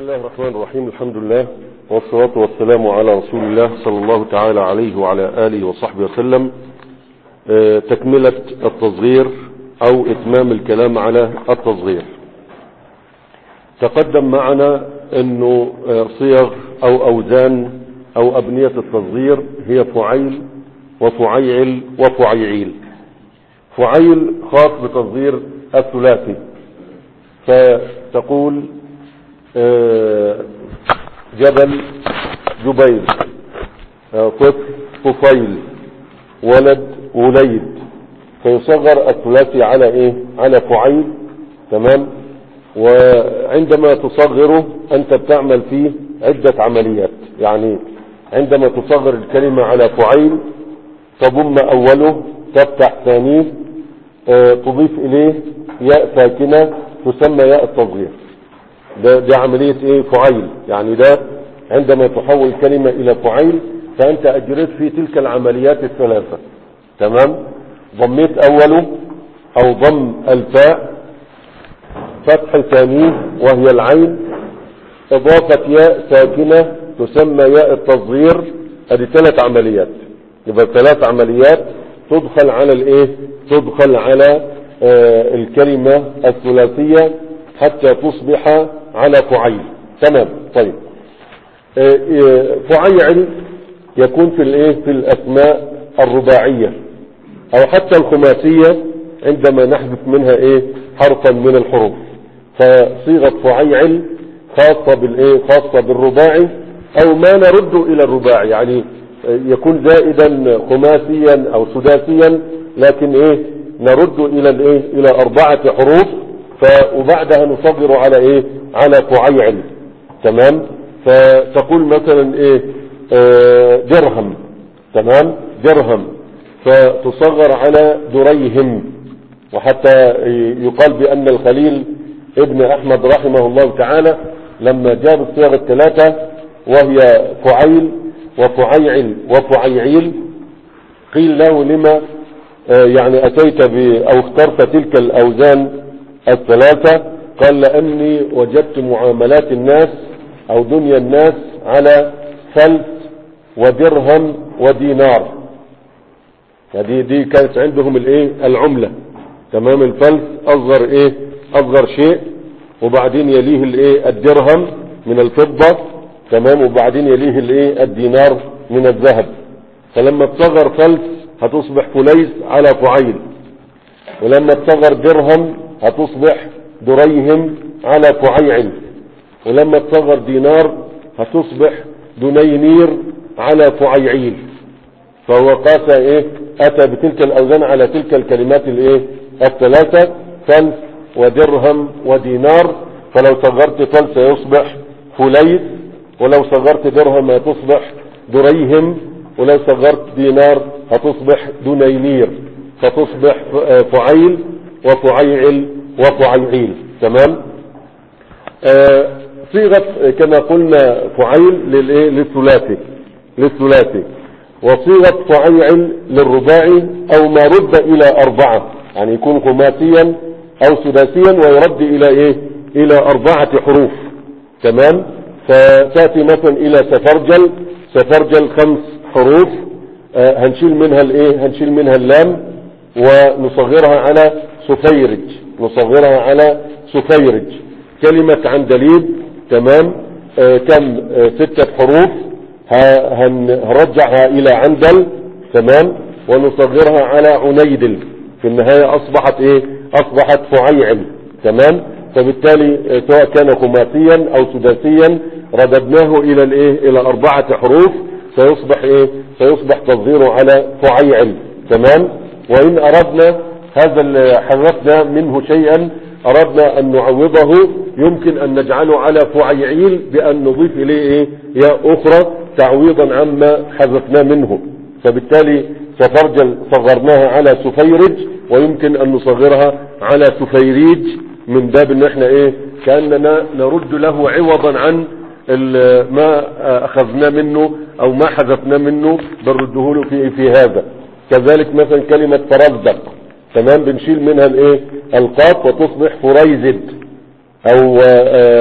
الله الرحمن الرحيم الحمد لله والصلاة والسلام على رسول الله صلى الله تعالى عليه وعلى آله وصحبه وسلم آه، تكملة التصغير أو إتمام الكلام على التصغير تقدم معنا أنه آه، صيغ أو أوزان أو أبنية التصغير هي فعيل وفعيعل وفعيعيل فعيل خاص بتصغير الثلاثي فتقول آه، جبل جبيل آه، طفل طفيل ولد وليد فيصغر الثلاثي على ايه على فعيل تمام وعندما تصغره انت بتعمل فيه عدة عمليات يعني عندما تصغر الكلمة على فعيل تضم اوله تفتح ثانيه آه، تضيف اليه ياء ساكنة تسمى ياء التصغير ده, ده عملية ايه فعيل يعني ده عندما تحول كلمة الى فعيل فانت اجريت في تلك العمليات الثلاثة تمام ضميت اوله او ضم الفاء فتح ثانيه وهي العين اضافة ياء ساكنة تسمى ياء التصغير ادي ثلاث عمليات يبقى ثلاث عمليات تدخل على الايه تدخل على آه الكلمة الثلاثية حتى تصبح على فعيل تمام طيب آه آه فعيل يكون في الايه في الاسماء الرباعية او حتى الخماسية عندما نحذف منها ايه حرفا من الحروف فصيغة فعيل خاصة بالايه خاصة بالرباعي او ما نرد الى الرباعي يعني يكون زائدا خماسيا او سداسيا لكن ايه نرد الى الايه الى اربعة حروف ف وبعدها نصغر على ايه على فعيل تمام فتقول مثلا ايه آه درهم تمام درهم فتصغر على دريهم وحتى يقال بان الخليل ابن احمد رحمه الله تعالى لما جاب الصيغ الثلاثة وهي فعيل وفعيعل وفعيعيل قيل له لما يعني اتيت ب او اخترت تلك الاوزان الثلاثة قال لاني وجدت معاملات الناس او دنيا الناس على فلس ودرهم ودينار هذه دي كانت عندهم الايه العملة تمام الفلس اصغر ايه اصغر شيء وبعدين يليه الايه الدرهم من الفضة تمام وبعدين يليه الايه الدينار من الذهب فلما تصغر فلس هتصبح فليس على فعيل ولما تصغر درهم هتصبح دريهم على فعيعل ولما تصغر دينار هتصبح دنينير على فعيعيل فهو قاس ايه اتى بتلك الاوزان على تلك الكلمات الايه الثلاثة فلس ودرهم ودينار فلو صغرت فلس يصبح فليس ولو صغرت درهم هتصبح دريهم ولو صغرت دينار هتصبح دنينير فتصبح فعيل وفعيعل وفعيعيل تمام آه صيغة كما قلنا فعيل للايه للثلاثي للثلاثي وصيغة فعيعل للرباعي او ما رد الى اربعة يعني يكون خماسيا او سداسيا ويرد الى ايه الى اربعة حروف تمام فتأتي مثلا الى سفرجل سفرجل خمس حروف آه هنشيل منها الايه هنشيل منها اللام ونصغرها على سفيرج نصغرها على سفيرج كلمة عندليب تمام آه كم آه ستة حروف هنرجعها الى عندل تمام ونصغرها على عنيدل في النهاية اصبحت ايه اصبحت فعيعل تمام فبالتالي سواء كان خماسيا او سداسيا رددناه الى الايه الى اربعة حروف سيصبح ايه سيصبح تصغيره على فعيعل تمام وان اردنا هذا اللي حذفنا منه شيئا اردنا ان نعوضه يمكن ان نجعله على فعيعيل بان نضيف اليه ايه ياء اخرى تعويضا عما حذفناه منه فبالتالي سفرجل صغرناها على سفيرج ويمكن ان نصغرها على سفيريج من باب ان احنا ايه كأننا نرد له عوضا عن ما اخذنا منه او ما حذفنا منه بنرده له في, في هذا كذلك مثلا كلمة فرزدق تمام بنشيل منها الايه القاف وتصبح فريزد او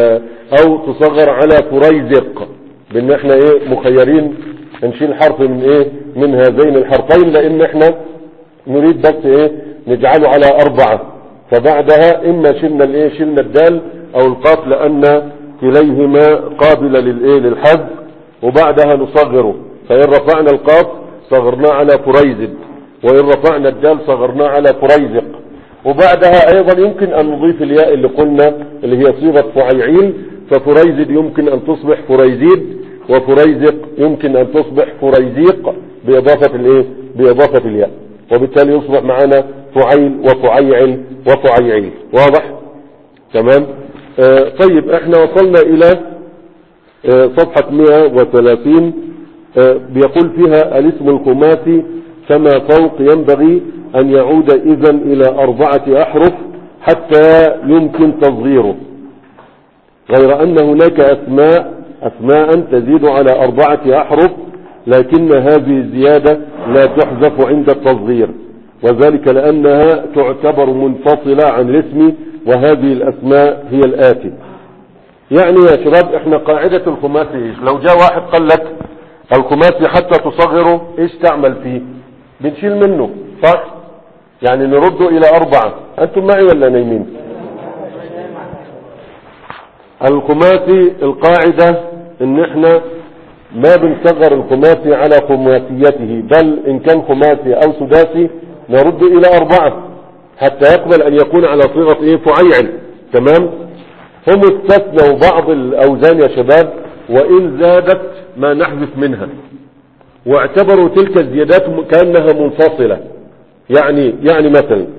او تصغر على فريزق بان احنا ايه مخيرين نشيل حرف من ايه من هذين الحرفين لان احنا نريد بس ايه نجعله على اربعة فبعدها اما شلنا الايه شلنا الدال او القاف لان كليهما قابلة للايه للحذف وبعدها نصغره فان رفعنا القاف صغرناه على فريزد وان رفعنا الدال صغرناه على فريزق وبعدها ايضا يمكن ان نضيف الياء اللي قلنا اللي هي صيغة فعيعيل ففريزد يمكن ان تصبح فريزيد وفريزق يمكن ان تصبح فريزيق باضافة الايه باضافة الياء وبالتالي يصبح معنا فعيل وفعيعل وفعيعيل واضح تمام آه طيب احنا وصلنا الى آه صفحة 130 آه بيقول فيها الاسم الخماسي كما فوق ينبغي ان يعود اذا الى اربعة احرف حتى يمكن تصغيره غير ان هناك اسماء اسماء تزيد على اربعة احرف لكن هذه الزيادة لا تحذف عند التصغير وذلك لانها تعتبر منفصلة عن الاسم وهذه الاسماء هي الاتي يعني يا شباب احنا قاعدة الخماسي ايش لو جاء واحد قال لك الخماسي حتى تصغره ايش تعمل فيه بنشيل منه صح يعني نرده الى اربعة انتم معي ولا نايمين الخماسي القاعدة ان احنا ما بنصغر الخماسي على خماسيته بل ان كان خماسي او سداسي نرد الى اربعة حتى يقبل ان يكون على صيغة ايه فعيعل تمام هم استثنوا بعض الاوزان يا شباب وان زادت ما نحذف منها واعتبروا تلك الزيادات كأنها منفصلة يعني يعني مثلا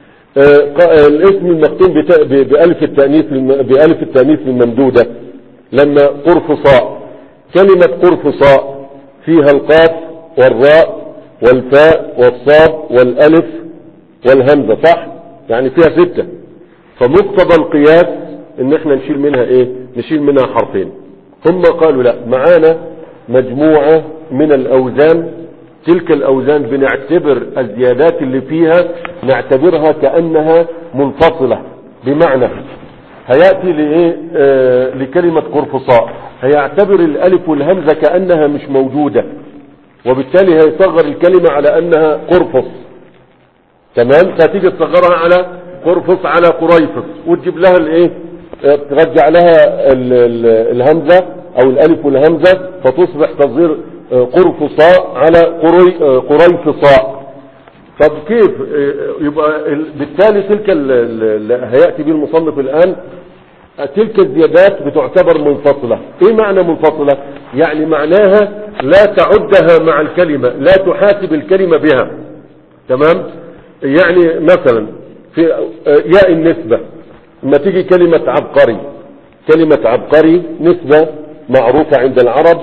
آه الاسم المختوم بألف التأنيث بألف التأنيث الممدودة لما قرفصاء كلمة قرفصاء فيها القاف والراء والفاء والصاد والألف والهمزة صح يعني فيها ستة فمقتضى القياس ان احنا نشيل منها ايه نشيل منها حرفين هم قالوا لا معانا مجموعة من الاوزان تلك الاوزان بنعتبر الزيادات اللي فيها نعتبرها كأنها منفصلة بمعنى هيأتي لإيه آه لكلمة قرفصاء هيعتبر الالف والهمزة كأنها مش موجودة وبالتالي هيصغر الكلمة على انها قرفص تمام فتيجي تصغرها على قرفص على قريفص وتجيب لها الايه آه ترجع لها ال ال الهمزة او الالف والهمزة فتصبح تصغير آه قرفصاء على قري قريفصاء طب كيف يبقى بالتالي تلك اللي هيأتي به المصنف الآن تلك الزيادات بتعتبر منفصلة ايه معنى منفصلة يعني معناها لا تعدها مع الكلمة لا تحاسب الكلمة بها تمام يعني مثلا في ياء النسبة لما تيجي كلمة عبقري كلمة عبقري نسبة معروفة عند العرب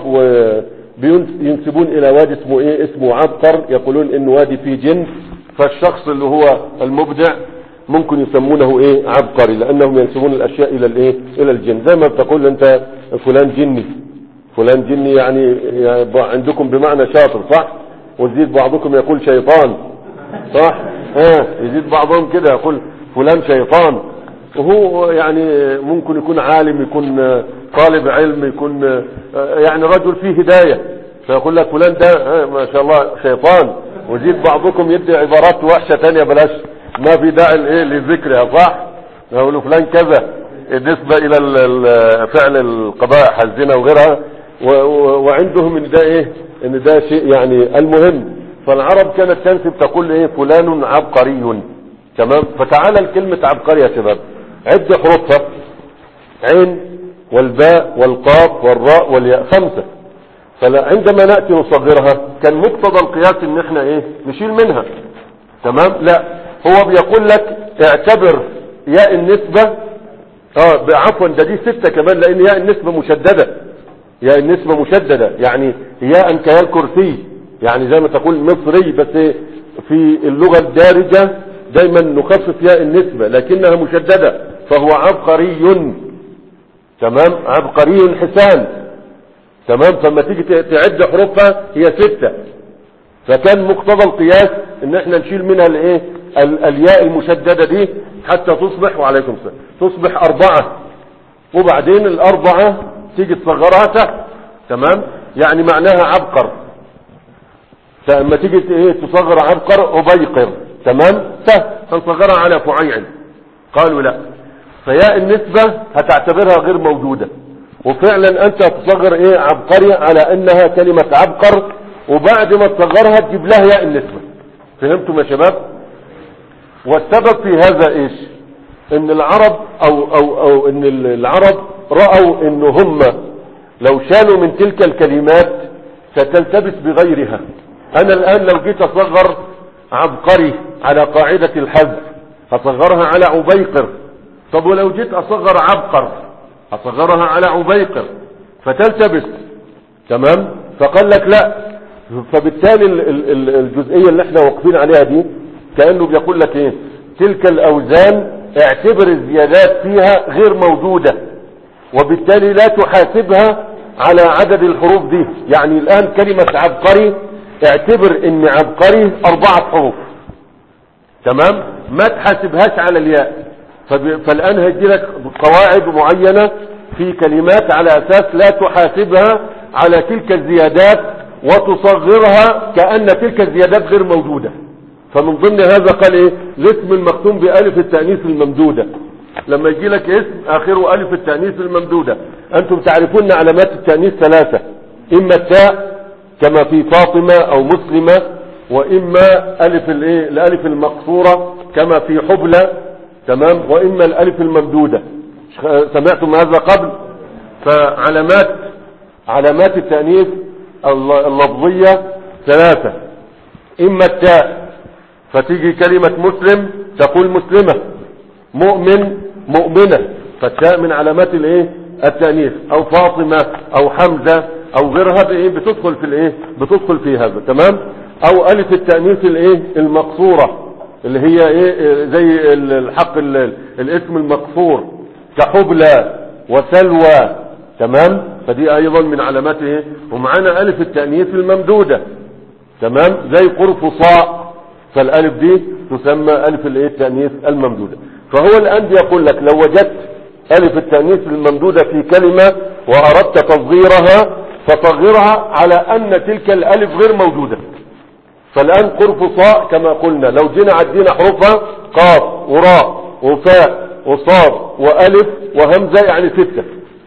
وينسبون الى وادي اسمه ايه اسمه عبقر يقولون انه وادي فيه جن فالشخص اللي هو المبدع ممكن يسمونه ايه عبقري لانهم ينسبون الاشياء الى الايه الى الجن زي ما بتقول انت فلان جني فلان جني يعني, يعني عندكم بمعنى شاطر صح ويزيد بعضكم يقول شيطان صح ها يزيد بعضهم كده يقول فلان شيطان وهو يعني ممكن يكون عالم يكون طالب علم يكون يعني رجل فيه هداية فيقول لك فلان ده ما شاء الله شيطان ويزيد بعضكم يدي عبارات وحشة تانية بلاش ما في داعي لايه لذكرها صح يقولوا فلان كذا بالنسبة الى فعل القبائح الزنا وغيرها وعندهم ان ده ايه ان ده شيء يعني المهم فالعرب كانت تنسب تقول ايه فلان عبقري تمام فتعالى الكلمة عبقري يا شباب عد حروفها عين والباء والقاف والراء والياء خمسة فعندما نأتي نصغرها كان مقتضى القياس ان احنا ايه نشيل منها تمام لا هو بيقول لك اعتبر ياء النسبة اه عفوا ده دي ستة كمان لان ياء النسبة مشددة ياء النسبة مشددة يعني ياء كيا الكرسي يعني زي ما تقول مصري بس في اللغة الدارجة دايما نخفف ياء النسبة لكنها مشددة فهو عبقري تمام عبقري حسان تمام فلما تيجي تعد حروفها هي ستة فكان مقتضى القياس ان احنا نشيل منها الايه الياء المشددة دي حتى تصبح وعليكم السلام تصبح اربعة وبعدين الأربعة تيجي تصغرها تحت تمام يعني معناها عبقر فلما تيجي ت- ايه تصغر عبقر عبيقر تمام سهل هنصغرها على فعيل قالوا لا فياء النسبة هتعتبرها غير موجودة وفعلا انت تصغر ايه عبقري على انها كلمة عبقر وبعد ما تصغرها تجيب لها ياء النسبة فهمتم يا شباب والسبب في هذا ايش ان العرب او او او ان العرب رأوا ان هم لو شالوا من تلك الكلمات ستلتبس بغيرها انا الان لو جيت اصغر عبقري على قاعدة الحذف هصغرها على عبيقر طب ولو جيت اصغر عبقر هصغرها على عبيقر فتلتبس تمام فقال لك لا فبالتالي ال- ال- ال- الجزئية اللي احنا واقفين عليها دي كأنه بيقول لك ايه تلك الاوزان اعتبر الزيادات فيها غير موجودة وبالتالي لا تحاسبها على عدد الحروف دي يعني الان كلمة عبقري اعتبر ان عبقري اربعة حروف تمام ما تحاسبهاش على الياء فب- فالان هيجي لك قواعد معينة في كلمات على اساس لا تحاسبها على تلك الزيادات وتصغرها كأن تلك الزيادات غير موجودة فمن ضمن هذا قال ايه الاسم المختوم بألف التأنيث الممدودة لما يجي لك اسم اخره ألف التأنيث الممدودة انتم تعرفون علامات التأنيث ثلاثة اما التاء كما في فاطمة او مسلمة واما الف الايه الالف المقصورة كما في حبلى تمام واما الالف الممدودة سمعتم هذا قبل فعلامات علامات التأنيث الل- اللفظية ثلاثة اما التاء فتيجي كلمة مسلم تقول مسلمة مؤمن مؤمنة فالتاء من علامات الايه التأنيث او فاطمة او حمزة او غيرها بايه بتدخل في الايه بتدخل في هذا تمام او الف التأنيث الايه المقصورة اللي هي ايه زي ال- الحق ال- الاسم المقصور كحبلى وسلوى تمام فدي ايضا من علامات ايه ومعانا الف التأنيث الممدودة تمام زي قرفصاء فالالف دي تسمى الف الايه التأنيث الممدودة فهو الان بيقول لك لو وجدت الف التأنيث الممدودة في كلمة واردت تصغيرها فصغرها على ان تلك الالف غير موجودة فالان قرفصاء كما قلنا لو جينا عدينا حروفها قاف وراء وفاء وصاد والف وهمزة يعني ستة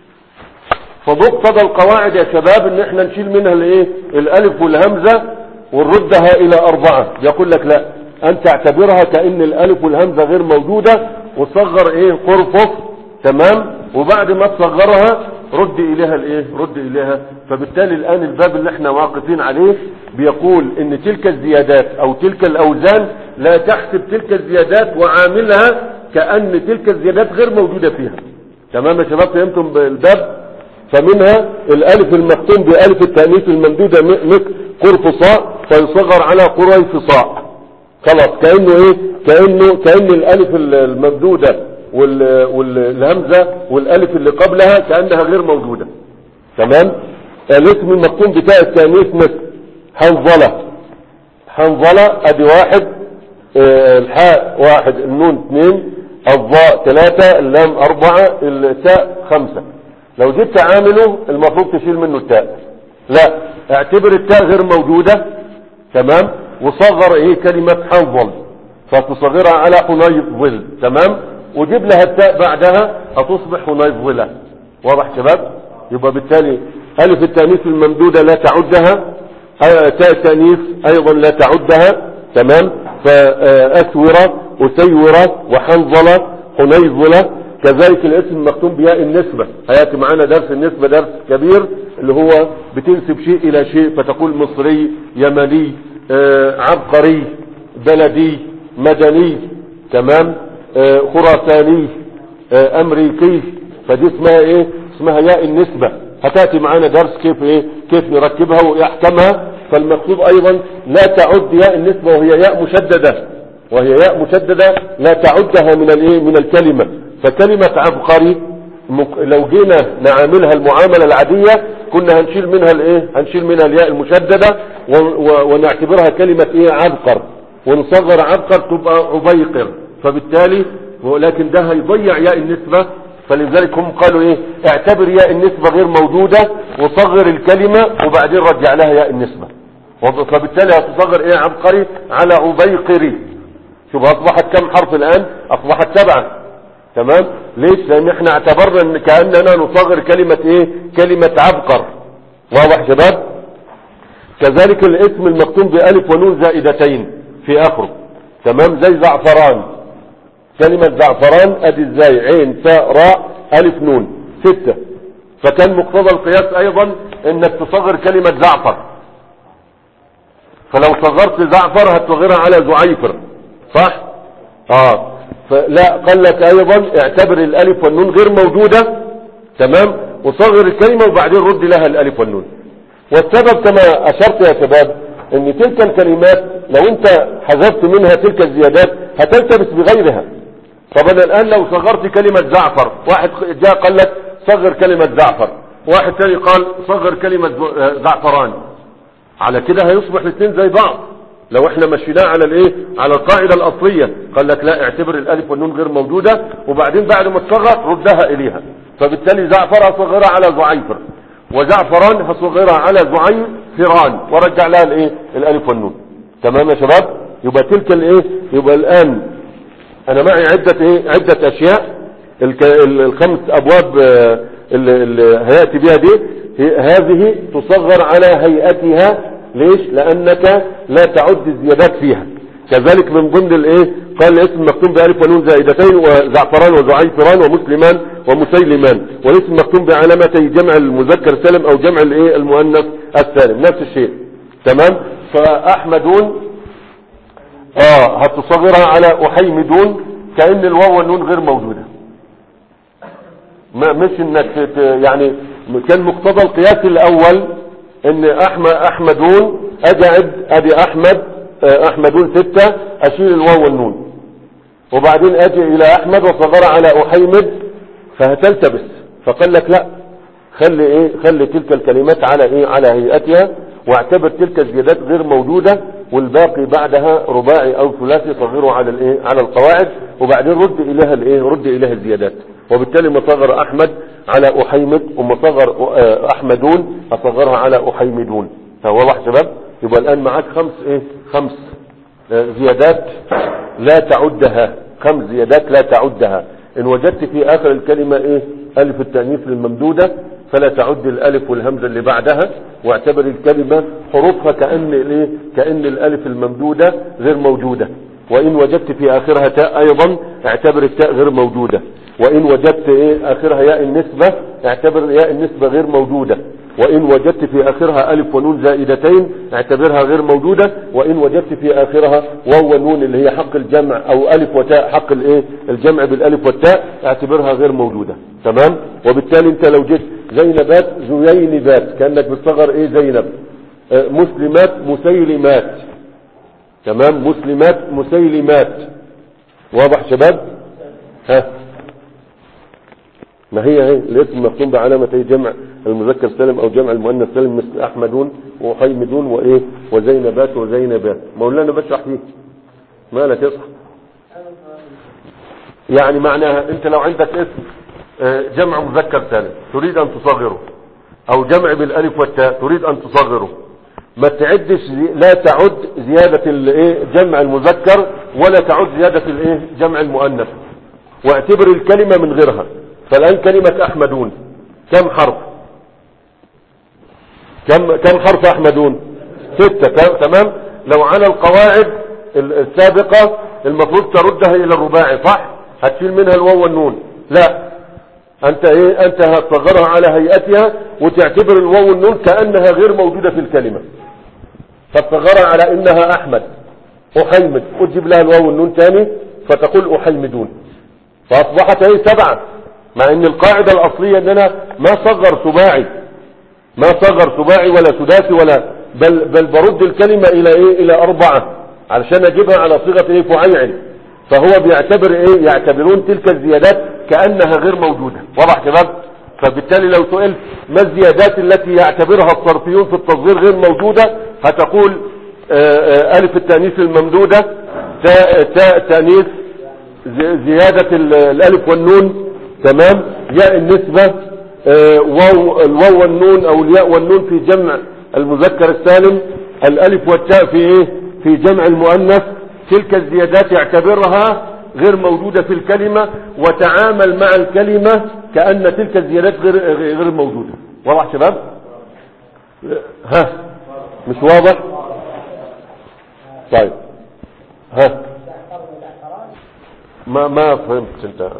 فمقتضى القواعد يا شباب ان احنا نشيل منها الايه الالف والهمزة ونردها الى اربعة يقول لك لا انت اعتبرها كأن الالف والهمزة غير موجودة وصغر ايه قرفص تمام وبعد ما تصغرها رد اليها الايه رد اليها فبالتالي الان الباب اللي احنا واقفين عليه بيقول ان تلك الزيادات او تلك الاوزان لا تحسب تلك الزيادات وعاملها كأن تلك الزيادات غير موجودة فيها تمام يا شباب فهمتم الباب فمنها الالف المختوم بالف التأنيث الممدودة م- مثل قرفصاء فيصغر على قريفصاء خلاص كأنه ايه كأنه كأن الالف ال- الممدودة وال- والهمزة والالف اللي قبلها كأنها غير موجودة تمام الاسم المختوم بتاء التأنيث مثل حنظلة حنظلة ادي واحد آه، الحاء واحد النون اثنين الضاء ثلاثة اللام اربعة التاء خمسة لو جبت عامله المفروض تشيل منه التاء لا اعتبر التاء غير موجودة تمام وصغر ايه كلمة حنظل فتصغرها على حنيظل تمام وجيب لها التاء بعدها هتصبح حنيظلة واضح شباب يبقى بالتالي الف التانيث الممدودة لا تعدها آه، تاء التانيث ايضا لا تعدها تمام فاسورة اسيورة وحنظلة حنيظلة كذلك الاسم المختوم بياء النسبة هياتي معانا درس النسبة درس كبير اللي هو بتنسب شيء الى شيء فتقول مصري يمني آه، عبقري بلدي مدني تمام آه، خراساني آه، امريكي فدي اسمها ايه اسمها ياء النسبة هتاتي معانا درس كيف ايه كيف نركبها واحكامها فالمقصود ايضا لا تعد ياء النسبة وهي ياء مشددة وهي ياء مشددة لا تعدها من الايه من الكلمة فكلمة عبقري مك- لو جينا نعاملها المعاملة العادية كنا هنشيل منها الايه هنشيل منها الياء المشددة و- و- ونعتبرها كلمة ايه عبقر ونصغر عبقر تبقى عبيقر فبالتالي ولكن ده هيضيع ياء النسبة فلذلك هم قالوا ايه اعتبر ياء النسبة غير موجودة وصغر الكلمة وبعدين رجع لها ياء النسبة وب- فبالتالي هتصغر ايه عبقري على عبيقري شوف اصبحت كم حرف الان اصبحت سبعة تمام ليش لان احنا اعتبرنا ان كأننا نصغر كلمة ايه كلمة عبقر واضح شباب كذلك الاسم المختوم بألف ونون زائدتين في آخره تمام زي زعفران كلمة زعفران ادي ازاي عين تاء راء ألف نون ستة فكان مقتضى القياس أيضا انك تصغر كلمة زعفر فلو صغرت زعفر هتصغرها على زعيفر صح اه فلا قال لك ايضا اعتبر الالف والنون غير موجودة تمام وصغر الكلمة وبعدين رد لها الالف والنون والسبب كما اشرت يا شباب ان تلك الكلمات لو انت حذفت منها تلك الزيادات هتلتبس بغيرها طب انا الان لو صغرت كلمة زعفر واحد جاء قال لك صغر كلمة زعفر واحد تاني قال صغر كلمة ز- آه، زعفران على كده هيصبح الاثنين زي بعض لو احنا مشيناه على الايه على القاعدة الاصلية قال لك لا اعتبر الالف والنون غير موجودة وبعدين بعد ما تصغر ردها اليها فبالتالي زعفر هصغرها على زعيفر وزعفران هصغرها على زعيفران ورجع لها الايه الالف والنون تمام يا شباب يبقى تلك الايه يبقى الان انا معي عدة ايه عدة اشياء الك- ال- الخمس ابواب آه، اللي اللي هيأتي بها دي هي- هذه تصغر على هيئتها ليش لانك لا تعد الزيادات فيها كذلك من ضمن الايه قال الاسم مختوم بألف ونون زائدتين وزعفران وزعيفران ومسلمان ومسيلمان والاسم مختوم بعلامتي جمع المذكر سالم او جمع الايه المؤنث السالم نفس الشيء تمام فاحمدون اه هتصغرها على احيمدون كأن الواو والنون غير موجودة ما مش انك ت- ت- يعني كان مقتضى القياس الاول ان احمد احمدون اجعد ادي احمد آه، احمدون ستة اشيل الواو والنون وبعدين اجي الى احمد وصغر على احيمد فهتلتبس فقال لك لا خلي ايه خلي تلك الكلمات على ايه على هيئتها واعتبر تلك الزيادات غير موجودة والباقي بعدها رباعي او ثلاثي صغره على الايه على القواعد وبعدين رد اليها الايه رد اليها الزيادات وبالتالي مصغر احمد على احيمد ومصغر آه، احمدون اصغرها على احيمدون واضح شباب يبقى الان معاك خمس ايه خمس آه، زيادات لا تعدها خمس زيادات لا تعدها ان وجدت في اخر الكلمة ايه الف التأنيث الممدودة فلا تعد الالف والهمزة اللي بعدها واعتبر الكلمة حروفها كأن الايه كأن الالف الممدودة غير موجودة وان وجدت في اخرها تاء ايضا اعتبر التاء غير موجودة وان وجدت ايه اخرها ياء النسبة اعتبر ياء النسبة غير موجودة وإن وجدت في آخرها ألف ونون زائدتين اعتبرها غير موجودة وإن وجدت في آخرها واو ونون اللي هي حق الجمع أو ألف وتاء حق الإيه الجمع بالألف والتاء اعتبرها غير موجودة تمام وبالتالي أنت لو جيت زينبات زيينبات كأنك بتصغر إيه زينب آه، مسلمات مسيلمات تمام مسلمات مسيلمات واضح شباب ها ما هي هي الاسم مختوم بعلامتي جمع المذكر سالم او جمع المؤنث سالم مثل احمدون وحيمدون وايه وزينبات وزينبات مولانا بشرح فيه مالك يصح يعني معناها انت لو عندك اسم آه، جمع مذكر سالم تريد ان تصغره او جمع بالالف والتاء تريد ان تصغره ما تعدش زي- لا تعد زيادة الايه جمع المذكر ولا تعد زيادة الايه جمع المؤنث واعتبر الكلمة من غيرها فالآن كلمة أحمدون كم حرف كم كم حرف أحمدون ستة كم- تمام لو على القواعد ال- السابقة المفروض تردها إلى الرباعي صح هتشيل منها الواو والنون لا أنت إيه أنت هتصغرها على هيئتها وتعتبر الواو والنون كأنها غير موجودة في الكلمة فتصغرها على إنها أحمد أحيمد وتجيب لها الواو والنون تاني فتقول أحيمدون فأصبحت هي سبعة مع ان القاعدة الاصلية ان انا ما صغر سباعي ما صغر سباعي ولا سداسي ولا بل, بل برد الكلمة الى ايه الى اربعة علشان اجيبها على صيغة ايه فعيل فهو بيعتبر ايه يعتبرون تلك الزيادات كأنها غير موجودة واضح شباب فبالتالي لو سئلت ما الزيادات التي يعتبرها الصرفيون في التصغير غير موجودة هتقول آه، آه، الف التانيث الممدودة تاء تاء تانيث زي- زيادة ال- الالف والنون تمام ياء النسبة آه، واو الواو والنون او الياء والنون في جمع المذكر السالم الالف والتاء في ايه في جمع المؤنث تلك الزيادات يعتبرها غير موجودة في الكلمة وتعامل مع الكلمة كأن تلك الزيادات غير غير موجودة واضح شباب ها مش واضح طيب ها ما ما فهمت انت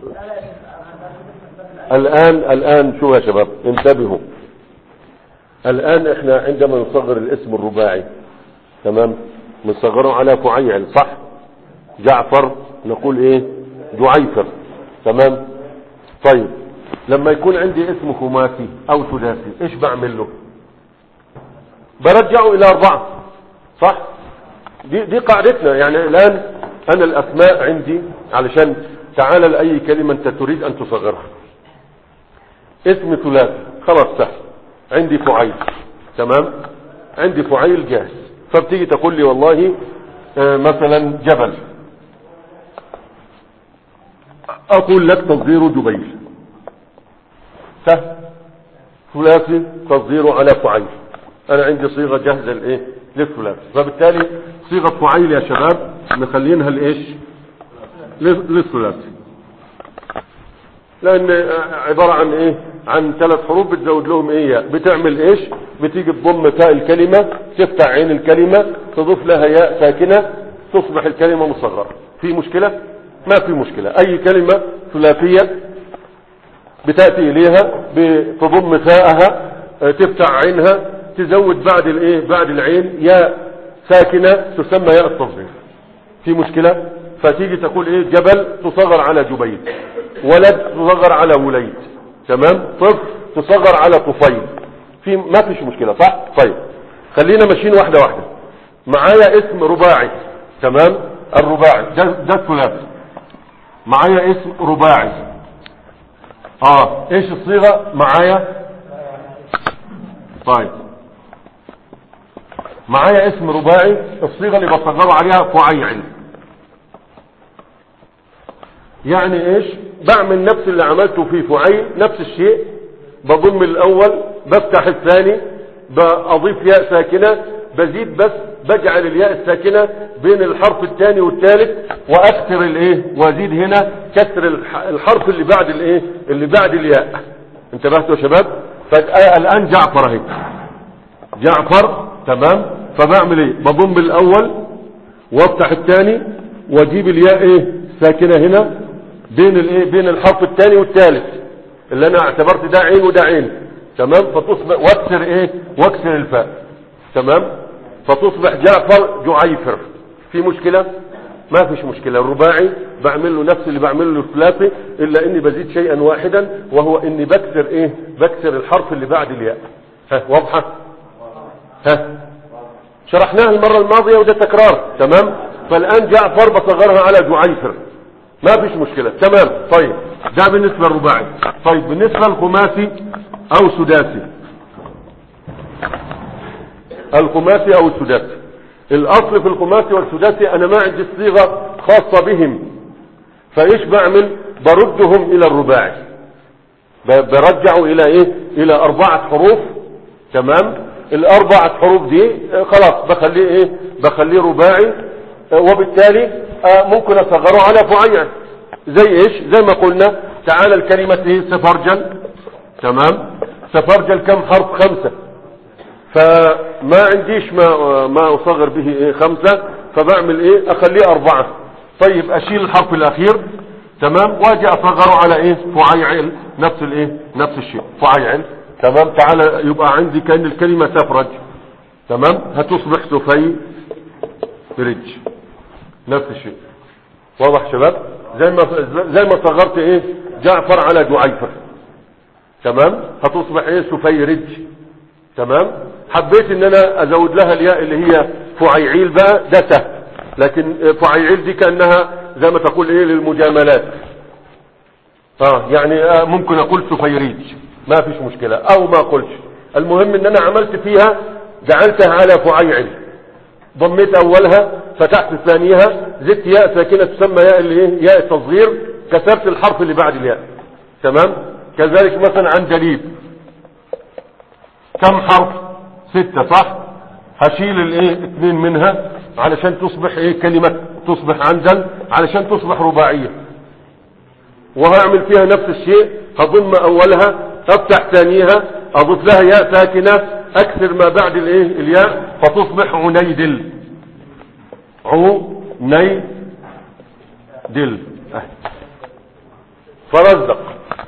الآن الآن شو يا شباب انتبهوا الآن احنا عندما نصغر الاسم الرباعي تمام نصغره على فعيل صح جعفر نقول ايه جعيفر تمام طيب لما يكون عندي اسم خماسي او ثلاثي ايش بعمل له برجعه الى اربعة صح دي, دي قاعدتنا يعني الان انا الاسماء عندي علشان تعال لاي كلمة انت تريد ان تصغرها اسم ثلاثي خلاص سهل عندي فعيل تمام عندي فعيل جاهز فبتيجي تقول لي والله آه، مثلا جبل اقول لك تصغير جبيل سهل ثلاثي تصغيره على فعيل انا عندي صيغة جاهزة لايه للثلاثي فبالتالي صيغة فعيل يا شباب مخلينها لايش للثلاثي لان عبارة عن ايه عن ثلاث حروف بتزود لهم ايه ياء بتعمل ايش بتيجي تضم تاء الكلمة تفتح عين الكلمة تضيف لها ياء ساكنة تصبح الكلمة مصغرة في مشكلة ما في مشكلة اي كلمة ثلاثية بتأتي اليها بتضم ثاءها اه، تفتح عينها تزود بعد الايه بعد العين ياء ساكنة تسمى ياء التصغير في مشكلة فتيجي تقول ايه جبل تصغر على جبيل ولد تصغر على وليد تمام طفل تصغر على طفيل في ما فيش مشكلة صح طيب خلينا ماشيين واحدة واحدة معايا اسم رباعي تمام الرباعي ده, ده الثلاثي معايا اسم رباعي اه ايش الصيغة معايا طيب معايا اسم رباعي الصيغة اللي بصغره عليها فعيل يعني ايش بعمل نفس اللي عملته في فعيل نفس الشيء بضم الاول بفتح الثاني بأضيف ياء ساكنة بزيد بس بجعل الياء الساكنة بين الحرف الثاني والثالث واكثر الايه وازيد هنا كسر الح- الحرف اللي بعد الايه اللي بعد الياء انتبهتوا يا شباب فالان جعفر اهي جعفر تمام فبعمل ايه بضم الاول وافتح الثاني واجيب الياء ايه ساكنة هنا بين الايه بين الحرف الثاني والثالث اللي انا اعتبرت ده عين وده عين تمام فتصبح واكسر ايه واكسر الفاء تمام فتصبح جعفر جعيفر في مشكلة ما فيش مشكلة الرباعي بعمل له نفس اللي بعمله له الثلاثي الا اني بزيد شيئا واحدا وهو اني بكسر ايه بكسر الحرف اللي بعد الياء ها واضحة ها شرحناها المرة الماضية وده تكرار تمام فالآن جعفر بصغرها على جعيفر ما فيش مشكلة تمام طيب ده بالنسبة للرباعي طيب بالنسبة للخماسي او سداسي الخماسي او السداسي الاصل في الخماسي والسداسي انا ما عندي صيغة خاصة بهم فايش بعمل بردهم الى الرباعي ب- برجعه الى ايه الى اربعة حروف تمام الاربعة حروف دي آه، خلاص بخليه ايه بخليه رباعي آه، وبالتالي آه، ممكن اصغره على فعيل زي ايش زي ما قلنا تعالى الكلمة ايه سفرجل تمام سفرجل كم حرف خمسة فما عنديش ما ما اصغر به ايه خمسة فبعمل ايه اخليه اربعة طيب اشيل الحرف الاخير تمام واجي اصغره على ايه فعيل نفس الايه نفس الشيء فعيل تمام تعالى يبقى عندي كأن الكلمة سفرج تمام هتصبح سفي رج نفس الشيء واضح شباب زي ما زي ما صغرت ايه جعفر على جعيفر تمام هتصبح ايه سفيرج تمام حبيت ان انا ازود لها الياء اللي هي فعيعيل بقى ده سهل لكن فعيعيل دي كانها زي ما تقول ايه للمجاملات اه يعني آه ممكن اقول سفيريج ما فيش مشكلة او ما قلتش المهم ان انا عملت فيها جعلتها على فعيعل ضميت اولها فتحت ثانيها زدت ياء ساكنة تسمى ياء اللي ايه ياء التصغير كسرت الحرف اللي بعد الياء تمام كذلك مثلا عندليب كم حرف ستة صح هشيل الايه اثنين منها علشان تصبح ايه كلمة تصبح عندل علشان تصبح رباعية وهعمل فيها نفس الشيء هضم اولها افتح ثانيها اضيف لها ياء ساكنة اكثر ما بعد الايه الياء فتصبح عنيدل عنيدل أه. فرزق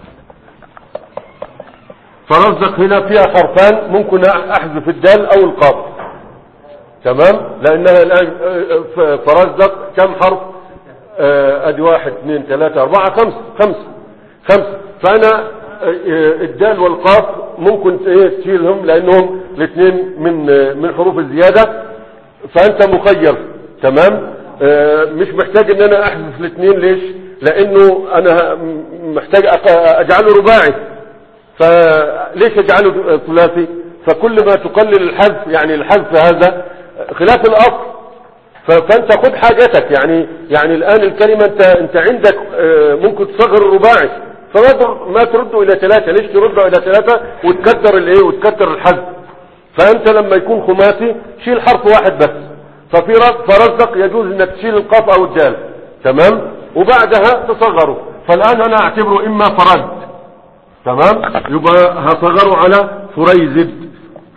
فرزق هنا فيها حرفان ممكن احذف الدال او القاف تمام لانها الان آه، آه، فرزق كم حرف آه، ادي واحد اثنين ثلاثة اربعة خمسة خمسة خمسة فانا الدال والقاف ممكن ايه تشيلهم لانهم الاثنين من من حروف الزيادة فانت مخير تمام مش محتاج ان انا احذف الاثنين ليش لانه انا محتاج اجعله رباعي فليش اجعله ثلاثي فكل ما تقلل الحذف يعني الحذف هذا خلاف الاصل فانت خد حاجتك يعني يعني الان الكلمة انت انت عندك آه، ممكن تصغر الرباعي فما ما ترده الى ثلاثة ليش ترده الى ثلاثة وتكتر الايه وتكتر الحذف فانت لما يكون خماسي شيل حرف واحد بس ففي فرزق يجوز انك تشيل القاف او الدال تمام وبعدها تصغره فالان انا اعتبره اما فرد تمام يبقى هصغره على فريزد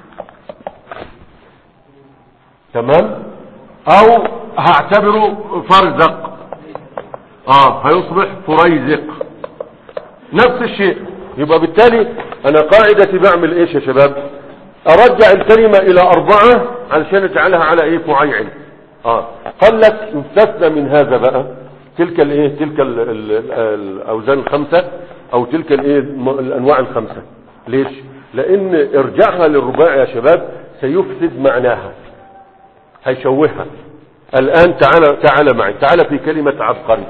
تمام او هعتبره فرزق اه هيصبح فريزق نفس الشيء يبقى بالتالي انا قاعدتي بعمل ايش يا شباب ارجع الكلمة الى اربعة علشان اجعلها على ايه فعيعل اه قال لك يستثنى من هذا بقى تلك الايه تلك ال ال الاوزان الخمسة او تلك الايه الانواع الخمسة ليش لان ارجاعها للرباع يا شباب سيفسد معناها هيشوهها الان تعال تعال معي تعال في كلمة عبقري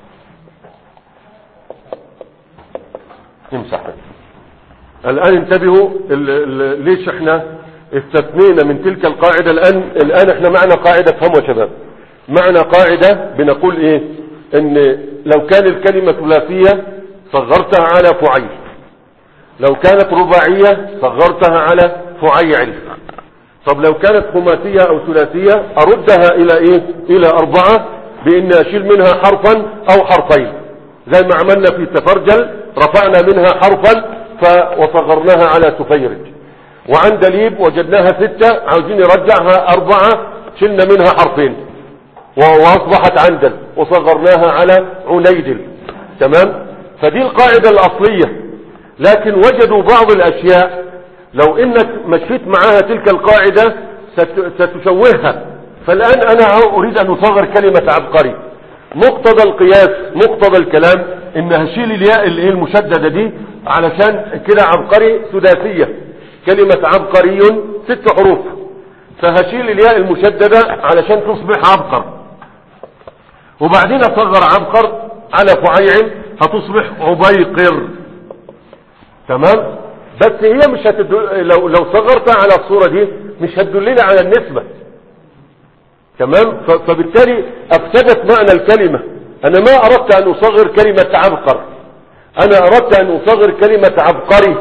امسح الان انتبهوا ال ال ليش احنا استثنينا من تلك القاعدة الان الان احنا معنا قاعدة فهموا يا شباب معنا قاعدة بنقول ايه ان لو كان الكلمة ثلاثية صغرتها على فعيل لو كانت رباعية صغرتها على فعيل طب لو كانت خماسية او ثلاثية اردها الى ايه الى اربعة بان اشيل منها حرفا او حرفين زي ما عملنا في تفرجل رفعنا منها حرفا وصغرناها على سفيرج وعن دليب وجدناها ستة عاوزين نرجعها اربعة شلنا منها حرفين واصبحت عندل وصغرناها على عنيدل تمام فدي القاعدة الاصلية لكن وجدوا بعض الاشياء لو انك مشيت معاها تلك القاعدة ستشوهها فالان انا اريد ان اصغر كلمة عبقري مقتضى القياس مقتضى الكلام ان هشيل الياء اللي هي المشددة دي علشان كده عبقري سداسية كلمة عبقري ست حروف فهشيل الياء المشددة علشان تصبح عبقر وبعدين اصغر عبقر على فعيع هتصبح عبيقر تمام بس هي مش هتدل... لو لو صغرتها على الصورة دي مش هتدلنا على النسبة تمام ف... فبالتالي افسدت معنى الكلمة انا ما اردت ان اصغر كلمة عبقر انا اردت ان اصغر كلمة عبقري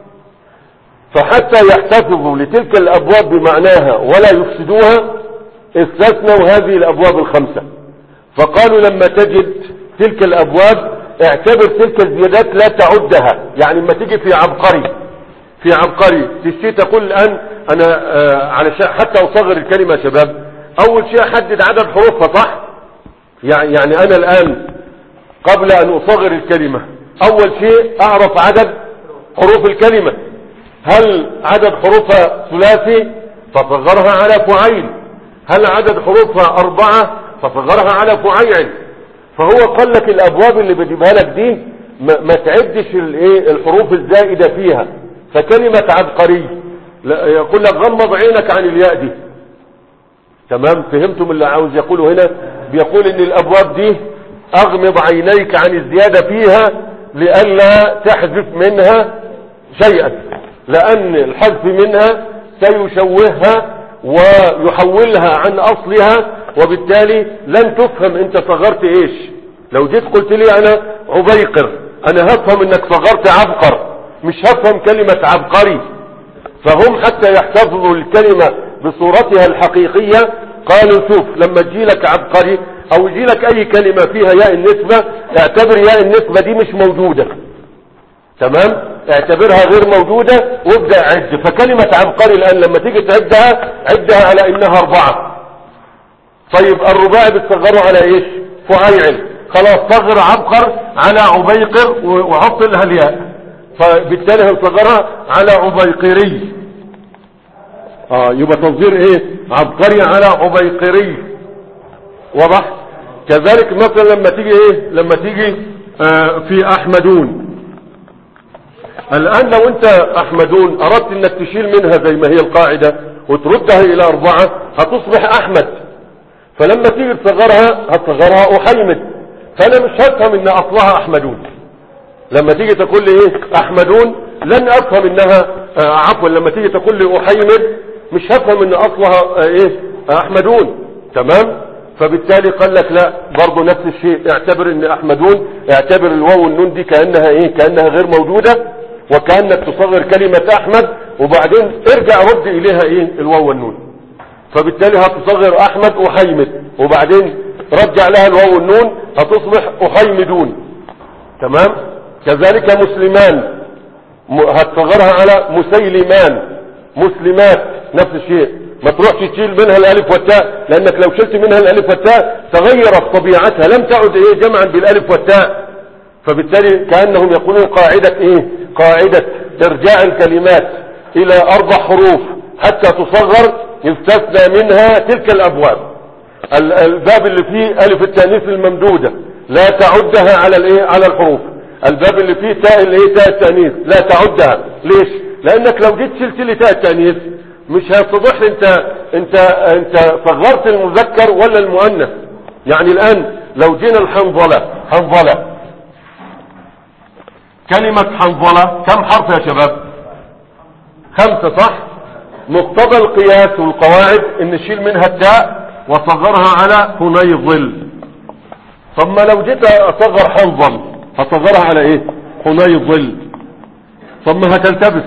فحتى يحتفظوا لتلك الابواب بمعناها ولا يفسدوها استثنوا هذه الابواب الخمسة فقالوا لما تجد تلك الابواب اعتبر تلك الزيادات لا تعدها يعني لما تيجي في عبقري في عبقري تشتي تقول الان انا آه علشان حتى اصغر الكلمة يا شباب اول شيء احدد عدد حروفها صح يعني انا الان قبل ان اصغر الكلمة اول شيء اعرف عدد حروف الكلمة هل عدد حروفها ثلاثي فصغرها على فعيل هل عدد حروفها اربعة فصغرها على فعيل فهو قال لك الابواب اللي بجيبها لك دي ما, ما تعدش الايه الحروف الزائدة فيها فكلمة عبقري يقول لك غمض عينك عن الياء دي تمام فهمتم اللي عاوز يقوله هنا بيقول ان الابواب دي اغمض عينيك عن الزيادة فيها لئلا تحذف منها شيئا لان الحذف منها سيشوهها ويحولها عن اصلها وبالتالي لن تفهم انت صغرت ايش لو جيت قلت لي انا عبيقر انا هفهم انك صغرت عبقر مش هفهم كلمة عبقري فهم حتى يحتفظوا الكلمة بصورتها الحقيقية قالوا شوف لما تجيلك عبقري او يجيلك اي كلمة فيها ياء النسبة اعتبر ياء النسبة دي مش موجودة تمام اعتبرها غير موجودة وابدأ عد فكلمة عبقري الان لما تيجي تعدها عدها على انها اربعة طيب الرباعي بتصغره على ايش فعيعل خلاص صغر عبقر على عبيقر وحط لها الياء فبالتالي هنصغرها على عبيقري اه يبقى تصغير ايه عبقري على عبيقري واضح كذلك مثلا لما تيجي ايه لما تيجي آه في احمدون الان لو انت احمدون اردت انك تشيل منها زي ما هي القاعدة وتردها الى اربعة هتصبح احمد فلما تيجي تصغرها هتصغرها احيمد فانا مش هفهم ان اصلها احمدون لما تيجي تقول لي ايه احمدون لن افهم انها آه عفوا لما تيجي تقول لي احيمد مش هفهم ان اصلها آه ايه احمدون تمام فبالتالي قال لك لا برضه نفس الشيء اعتبر ان احمدون اعتبر الواو والنون دي كانها ايه كانها غير موجوده وكانك تصغر كلمه احمد وبعدين ارجع رد اليها ايه الواو والنون فبالتالي هتصغر احمد احيمد وبعدين رجع لها الواو والنون هتصبح احيمدون تمام كذلك مسلمان هتصغرها على مسيلمان مسلمات نفس الشيء ما تروحش تشيل منها الالف والتاء لانك لو شلت منها الالف والتاء تغيرت طبيعتها لم تعد ايه جمعا بالالف والتاء فبالتالي كانهم يقولون قاعدة ايه قاعدة ارجاع الكلمات الى اربع حروف حتى تصغر يستثنى منها تلك الابواب الباب اللي فيه الف التانيث الممدودة لا تعدها على الايه على الحروف الباب اللي فيه تاء الايه تاء التانيث لا تعدها ليش لانك لو جيت شلت لي تاء التانيث مش هيتضح لي انت انت انت صغرت المذكر ولا المؤنث يعني الان لو جينا الحنظلة حنظلة كلمة حنظلة كم حرف يا شباب خمسة صح مقتضى القياس والقواعد ان نشيل منها التاء وصغرها على حنيظل طب ما لو جيت اصغر حنظل هصغرها على ايه حنيظل طب ما هتلتبس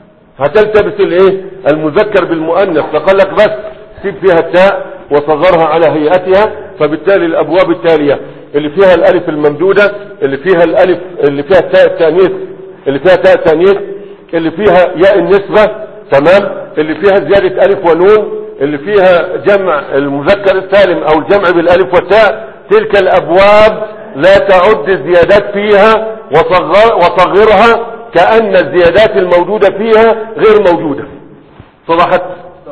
هتلتبس الايه المذكر بالمؤنث فقال لك بس سيب فيها التاء وصغرها على هيئتها فبالتالي الابواب التالية اللي فيها الالف الممدودة اللي فيها الالف اللي فيها التاء التانيث اللي فيها تاء التانيث اللي فيها ياء النسبة تمام اللي فيها زيادة الف ونون اللي فيها جمع المذكر السالم او الجمع بالالف والتاء تلك الابواب لا تعد الزيادات فيها وصغر وصغرها كأن الزيادات الموجودة فيها غير موجودة صدحت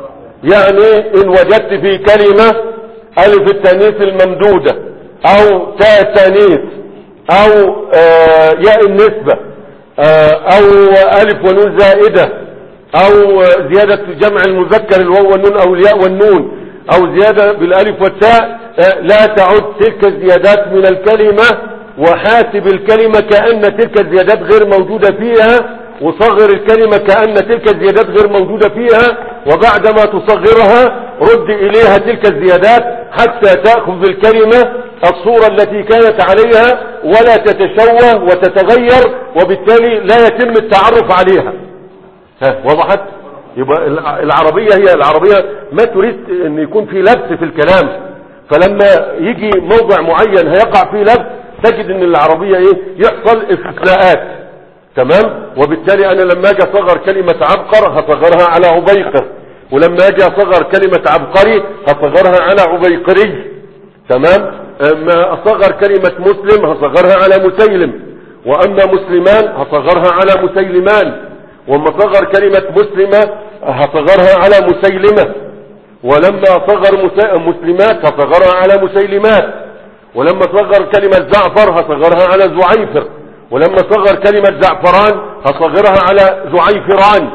يعني ان وجدت في كلمة الف التانيث الممدودة او تاء التانيث او آه ياء النسبة آه او الف ونون زائدة او زيادة جمع المذكر الواو والنون او الياء والنون او زيادة بالالف والتاء آه لا تعد تلك الزيادات من الكلمة وحاسب الكلمة كأن تلك الزيادات غير موجودة فيها وصغر الكلمة كأن تلك الزيادات غير موجودة فيها وبعدما تصغرها رد إليها تلك الزيادات حتى تأخذ الكلمة الصورة التي كانت عليها ولا تتشوه وتتغير وبالتالي لا يتم التعرف عليها ها وضحت يبقى العربية هي العربية ما تريد ان يكون في لبس في الكلام فلما يجي موضع معين هيقع فيه لبس تجد ان العربية ايه يحصل استثناءات تمام وبالتالي انا لما اجي اصغر كلمة عبقر هصغرها على عبيقر ولما اجي اصغر كلمة عبقري هصغرها على عبيقري تمام اما اصغر كلمة مسلم هصغرها على مسيلم واما مسلمان هصغرها على مسيلمان واما اصغر كلمة مسلمة هصغرها على مسيلمة ولما اصغر مسلمات هصغرها على مسيلمات ولما صغر كلمة زعفر هصغرها على زعيفر ولما صغر كلمة زعفران هصغرها على زعيفران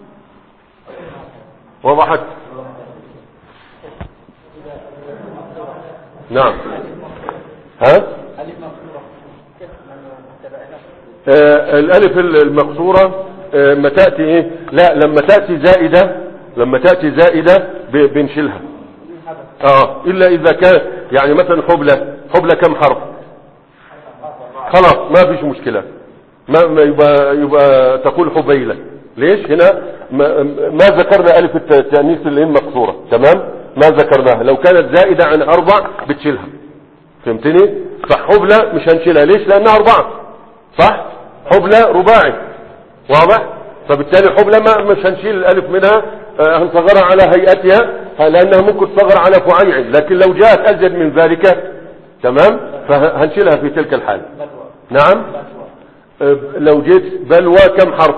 وضحت نعم ها آه الالف المقصورة آه ما تأتي ايه لا لما تأتي زائدة لما تأتي زائدة بنشيلها اه الا اذا كان يعني مثلا حبلة حبلة كم حرف خلاص ما فيش مشكلة ما, ما يبقى, يبقى تقول حبيلة ليش هنا ما, ما ذكرنا ألف الت- التأنيث اللي هي مكسورة تمام ما ذكرناها لو كانت زائدة عن أربع بتشيلها فهمتني فحبلى مش هنشيلها ليش لأنها أربعة صح حبلى رباعي واضح فبالتالي حبلى ما مش هنشيل الألف منها آه، هنصغرها على هيئتها لأنها ممكن تصغر على فعيع لكن لو جاءت أزيد من ذلك تمام فهنشيلها في تلك الحال نعم آه، لو جيت بلوى كم حرف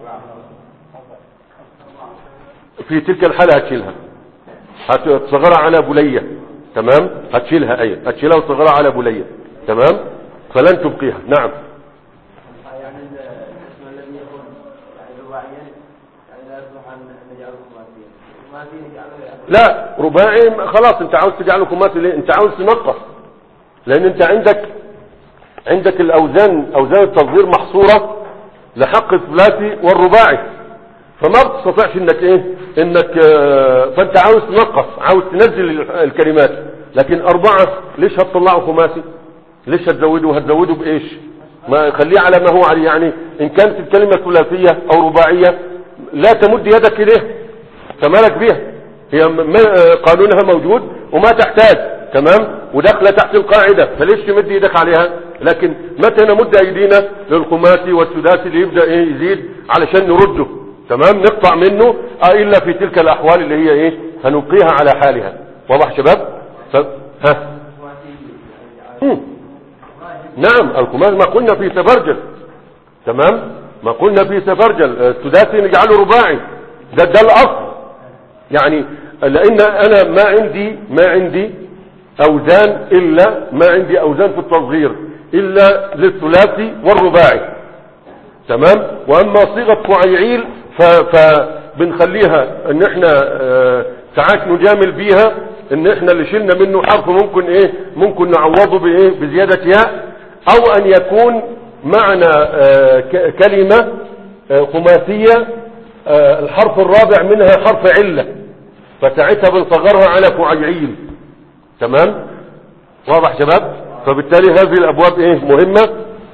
في تلك الحالة هتشيلها هتصغرها على بلية تمام هتشيلها اي هتشيلها وتصغرها على بلية تمام فلن تبقيها نعم يعني الاسم الذي يكون يعني رباعيا يعني لا يصلح ان نجعله خماسيا خماسيا نجعله يعني لا رباعي خلاص انت عاوز تجعله خماسي ليه انت عاوز تنقص لان انت عندك عندك الاوزان اوزان التصغير محصورة لحق الثلاثي والرباعي فما بتستطيعش انك ايه انك آه، فانت عاوز تنقص عاوز تنزل ال- الكلمات لكن اربعة ليش هتطلعه خماسي ليش هتزوده هتزوده بايش ما خليه على ما هو عليه يعني ان كانت الكلمة ثلاثية او رباعية لا تمد يدك اليه فمالك بيها هي م- م- آه، قانونها موجود وما تحتاج تمام وداخله تحت القاعدة فليش تمد ايدك عليها لكن متى نمد ايدينا للخماسي والسداسي اللي يبدأ ايه يزيد علشان نرده تمام نقطع منه آه الا في تلك الاحوال اللي هي ايه هنبقيها على حالها واضح شباب ف... ها مم. نعم الخماس ما قلنا في سفرجل تمام ما قلنا في سفرجل آه، السداسي نجعله رباعي ده ده الاصل يعني لان انا ما عندي ما عندي اوزان الا ما عندي اوزان في التصغير الا للثلاثي والرباعي تمام واما صيغه فعيعيل ف- فبنخليها ان احنا آه، ساعات نجامل بيها ان احنا اللي شلنا منه حرف ممكن ايه ممكن نعوضه بايه بزياده ياء او ان يكون معنى آه، ك- كلمه آه، خماسيه آه، الحرف الرابع منها حرف عله فساعتها بنصغرها على فعيعيل تمام واضح شباب فبالتالي هذه الابواب ايه مهمه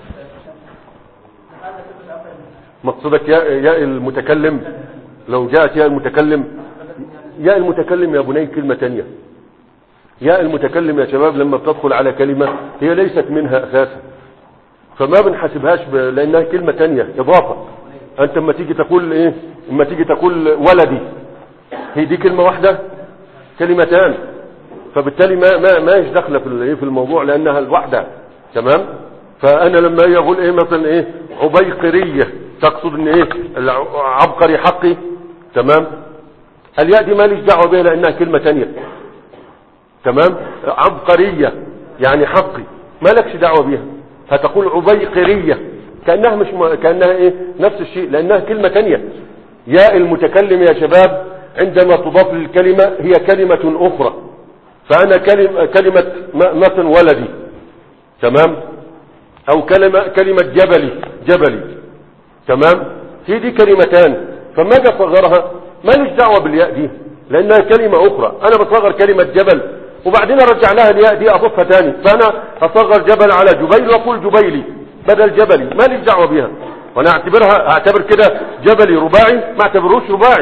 مقصودك ياء ياء المتكلم لو جاءت ياء المتكلم ياء المتكلم يا بني كلمة تانية ياء المتكلم يا شباب لما بتدخل على كلمة هي ليست منها أساسا فما بنحسبهاش ب... لأنها كلمة تانية إضافة أنت لما تيجي تقول إيه لما تيجي تقول ولدي هي دي كلمة واحدة كلمتان فبالتالي ما ما ما هيش داخله في ال- في الموضوع لانها الوحده تمام فانا لما اجي اقول ايه مثلا ايه عبيقريه تقصد ان ايه الع- عبقري حقي تمام الياء دي ماليش دعوه بها لانها كلمه تانية تمام عبقريه يعني حقي مالكش دعوه بيها هتقول عبيقريه كانها مش م... كانها ايه نفس الشيء لانها كلمه تانية ياء المتكلم يا شباب عندما تضاف للكلمه هي كلمه اخرى فأنا كلمة, كلمة م- مثلا ولدي تمام أو كلمة, كلمة جبلي جبلي تمام هي دي كلمتان فما اجي اصغرها ماليش دعوة بالياء دي لأنها كلمة أخرى أنا بصغر كلمة جبل وبعدين أرجع لها الياء دي أضيفها تاني فأنا أصغر جبل على جبيل وأقول جبيلي بدل جبلي ماليش دعوة بيها وأنا أعتبرها أعتبر كده جبلي رباعي ما أعتبروش رباعي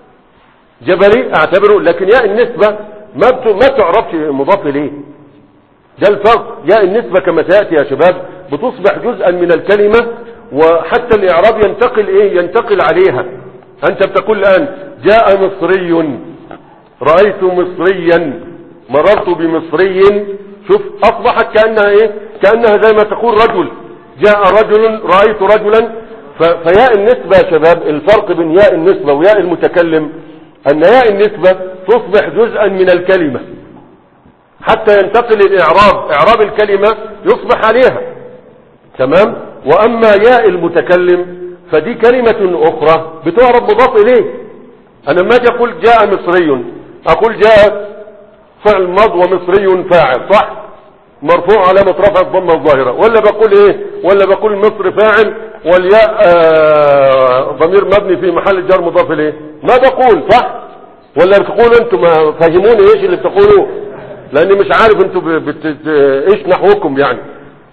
جبلي اعتبره لكن ياء النسبة ما بت... ما تعرفش مضاف اليه ده الفرق ياء النسبة كما تأتي يا شباب بتصبح جزءا من الكلمة وحتى الإعراب ينتقل إيه ينتقل عليها أنت بتقول الآن جاء مصري رأيت مصريا مررت بمصري شوف أصبحت كأنها إيه كأنها زي ما تقول رجل جاء رجل رأيت رجلا ف... فياء النسبة يا شباب الفرق بين ياء النسبة وياء المتكلم أن ياء النسبة تصبح جزءا من الكلمة حتى ينتقل الإعراب إعراب الكلمة يصبح عليها تمام وأما ياء المتكلم فدي كلمة أخرى بتعرب مضاف إليه أنا ما أجي أقول جاء مصري أقول جاء فعل ماض ومصري فاعل صح مرفوع علامة رفع الضمة الظاهرة ولا بقول ايه ولا بقول مصر فاعل والياء آه ضمير مبني في محل جر مضاف اليه ما بقول صح ولا بتقولوا انتم ما فهموني ايش اللي بتقولوه لاني مش عارف انتم بت... ايش نحوكم يعني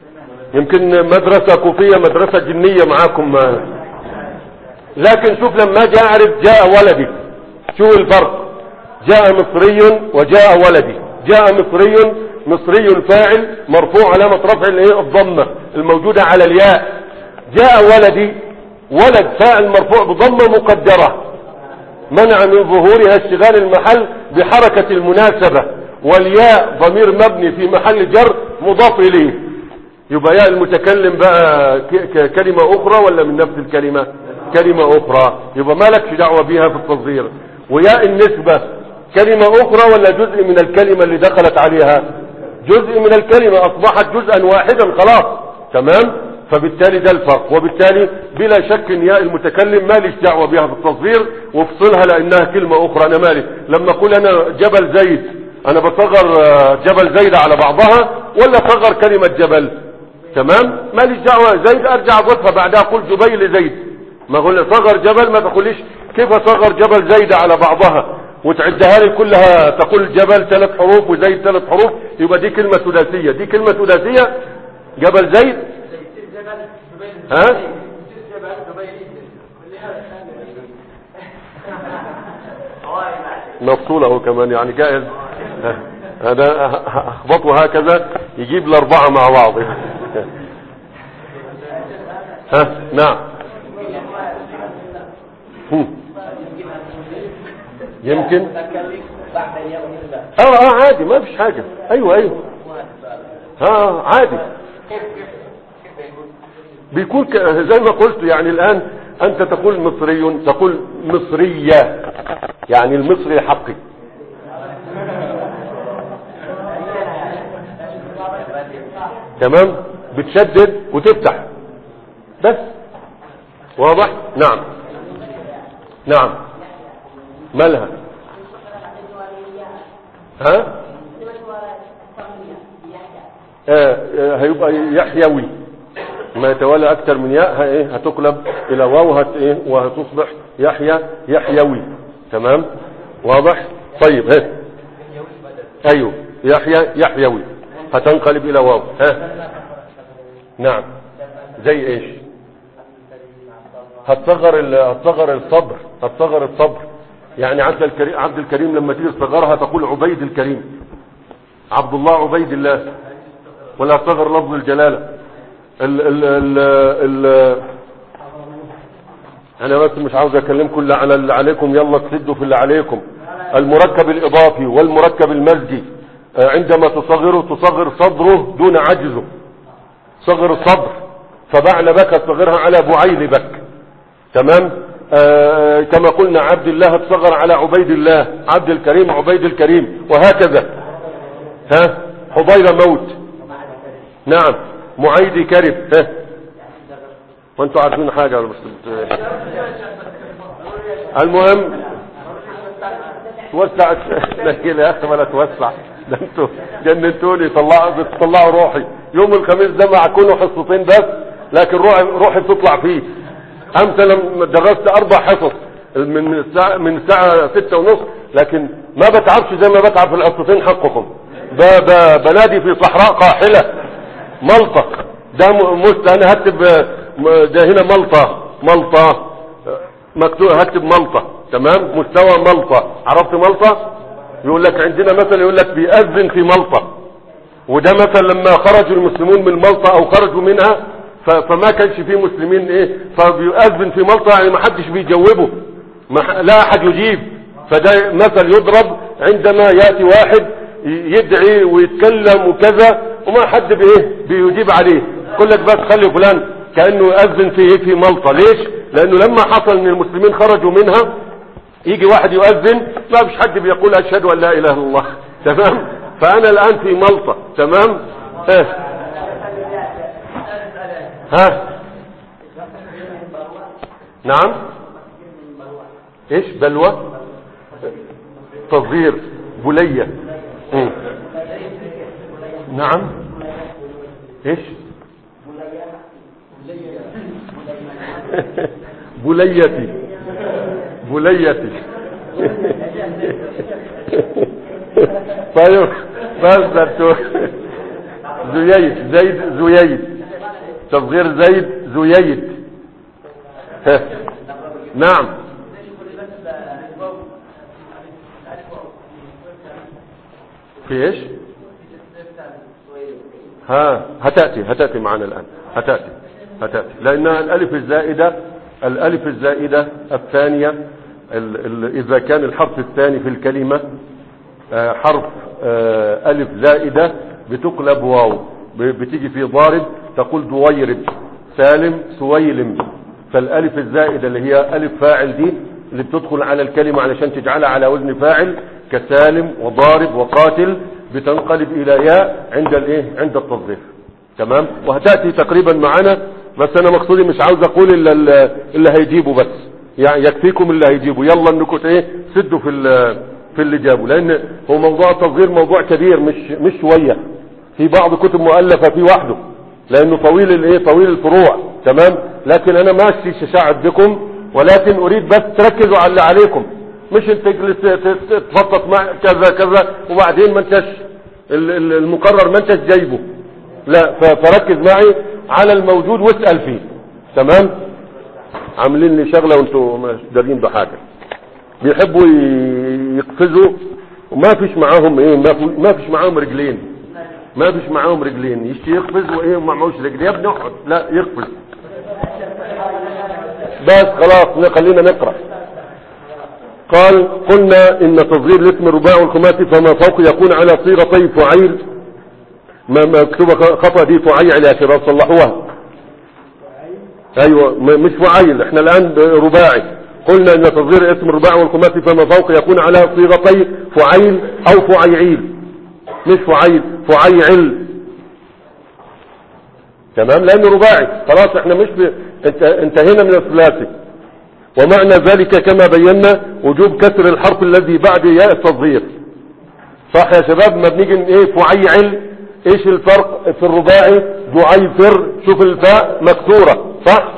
يمكن مدرسة كوفية مدرسة جنية معاكم ما. لكن شوف لما اجي اعرف جاء ولدي شو الفرق جاء مصري وجاء ولدي جاء مصري مصري الفاعل مرفوع علامة رفع الايه الضمة الموجودة على الياء جاء ولدي ولد فاعل مرفوع بضمة مقدرة منع من ظهورها اشتغال المحل بحركة المناسبة والياء ضمير مبني في محل جر مضاف اليه يبقى ياء المتكلم بقى ك- ك- كلمة اخرى ولا من نفس الكلمة كلمة اخرى يبقى ما لكش دعوة بيها في التصغير وياء النسبة كلمة اخرى ولا جزء من الكلمة اللي دخلت عليها جزء من الكلمة اصبحت جزءا واحدا خلاص تمام فبالتالي ده الفرق وبالتالي بلا شك ان ياء المتكلم ماليش دعوة بها في التصغير وافصلها لانها كلمة اخرى انا مالي لما اقول انا جبل زيد انا بصغر آه، جبل زيد على بعضها ولا صغر كلمة جبل تمام ماليش دعوة زيد ارجع اضيفها بعدها اقول جبيل زيد ما اقول صغر جبل ما تقوليش كيف اصغر جبل زيد على بعضها وتعدها لي كلها تقول جبل ثلاث حروف وزيد ثلاث حروف يبقى دي كلمة سداسية دي كلمة سداسية جبل زيد ها مفصول اهو كمان يعني جائز ها، هذا اخبطه هكذا يجيب الاربعة مع بعض ها نعم هم. يمكن بعد اليوم يبدأ اه اه عادي ما فيش حاجة ايوه ايوه اه عادي بيكون ك- زي ما قلت يعني الان انت تقول مصري تقول مصرية يعني المصري حقي تمام بتشدد وتفتح بس واضح نعم نعم مالها ها آه آه هيبقى يحيوي ما يتولى اكثر من ياء ه- ايه هتقلب الى واو هت ايه وهتصبح يحيى يحيوي تمام واضح طيب ها ايوه يحيى يحيوي هتنقلب الى واو ها نعم زي ايش هتصغر ال- هتصغر الصبر هتصغر الصبر يعني عبد الكريم عبد الكريم لما تيجي تصغرها تقول عبيد الكريم عبد الله عبيد الله ولا تصغر لفظ الجلاله ال ال ال ال انا بس مش عاوز اكلمكم الا على اللي عليكم يلا تسدوا في اللي عليكم المركب الاضافي والمركب المزجي آه، عندما تصغره تصغر صدره دون عجزه صغر الصدر فبعل بك تصغرها على بعيل بك تمام آه كما قلنا عبد الله تصغر على عبيد الله عبد الكريم عبيد الكريم وهكذا ها حبيل موت نعم معيدي كرب ها وانتوا عارفين حاجة ولا بس بت- المهم توسع لكن يا اخي ولا توسع ده انتوا جننتوني طلعوا بتطلعوا روحي يوم الخميس ده مع كونه حصتين بس لكن روحي روحي بتطلع فيه امس لما درست اربع حصص من الساعة من الساعة ستة ونص لكن ما بتعبش زي ما بتعب في الحصتين حقكم ب- ب- بنادي في صحراء قاحلة ملطة ده م- مست انا هكتب م- ده هنا ملطة ملطة مكتوب هكتب ملطة تمام مستوى ملطة عرفت ملطة يقول لك عندنا مثلا يقول لك بيأذن في ملطة وده مثلا لما خرجوا المسلمون من ملطة او خرجوا منها ف- فما كانش فيه مسلمين ايه فبيؤذن في ملطة يعني ما حدش بيجوبه ما ح- لا احد يجيب فده مثل يضرب عندما يأتي واحد ي- يدعي ويتكلم وكذا وما حد بايه بيجيب عليه يقول لك بس خلي فلان كأنه يؤذن في ايه في ملطة ليش لانه لما حصل ان المسلمين خرجوا منها يجي واحد يؤذن ما فيش حد بيقول اشهد ان لا اله الا الله تمام فانا الان في ملطة تمام ها ها نعم ايش بلوى تصغير بلية مم. نعم ايش بليتي بليتي طيب بس انتوا زييد زيد زييد تصغير زيد زييد ها. نعم في ايش ها هتأتي هتأتي معنا الآن هتأتي هتأتي لأن الألف الزائدة الألف الزائدة الثانية ال ال إذا كان الحرف الثاني في الكلمة آه، حرف آه، ألف زائدة بتقلب واو ب- بتيجي في ضارب تقول دويرب سالم سويلم فالألف الزائدة اللي هي ألف فاعل دي اللي بتدخل على الكلمة علشان تجعلها على وزن فاعل كسالم وضارب وقاتل بتنقلب إلى ياء عند الايه عند التصغير تمام وهتأتي تقريبا معنا بس انا مقصودي مش عاوز اقول الا ال- اللي هيجيبه بس يعني يكفيكم اللي هيجيبه يلا انكم ايه سدوا في ال- في اللي جابوا لان هو موضوع التصغير موضوع كبير مش مش شويه في بعض كتب مؤلفه فيه وحده لانه طويل الايه طويل الفروع تمام لكن انا ماشي ششاعد بكم ولكن اريد بس تركزوا على اللي عليكم مش انت تجلس ت- ت- تفطط مع كذا كذا وبعدين ما انتش ال- ال- المقرر ما انتش جايبه لا ف- فركز معي على الموجود واسأل فيه تمام عاملين لي شغلة وانتوا مش دارين بحاجة بيحبوا ي- يقفزوا وما فيش معاهم ايه ما في- ما فيش معاهم رجلين ما فيش معاهم رجلين يشتي يقفز وايه وما معهوش رجل يا ابني اقعد لا يقفز بس خلاص خلينا نقرأ قال قلنا ان تصغير الاسم الرباعي والخماسي فما فوق يكون على صيغتي فعيل ما مكتوبة خطأ دي فعيل يا شباب صلحوها ايوه م- مش فعيل احنا الان رباعي قلنا ان تصغير اسم الرباعي والخماسي فما فوق يكون على صيغتي فعيل او فعيعيل مش فعيل فعيعل تمام لانه رباعي خلاص احنا مش ب... انت... انتهينا من الثلاثي ومعنى ذلك كما بينا وجوب كسر الحرف الذي بعد ياء التصغير صح يا شباب ما بنيجي ايه فعيعل ايش الفرق في الرباعي جعيفر شوف الفاء مكسورة صح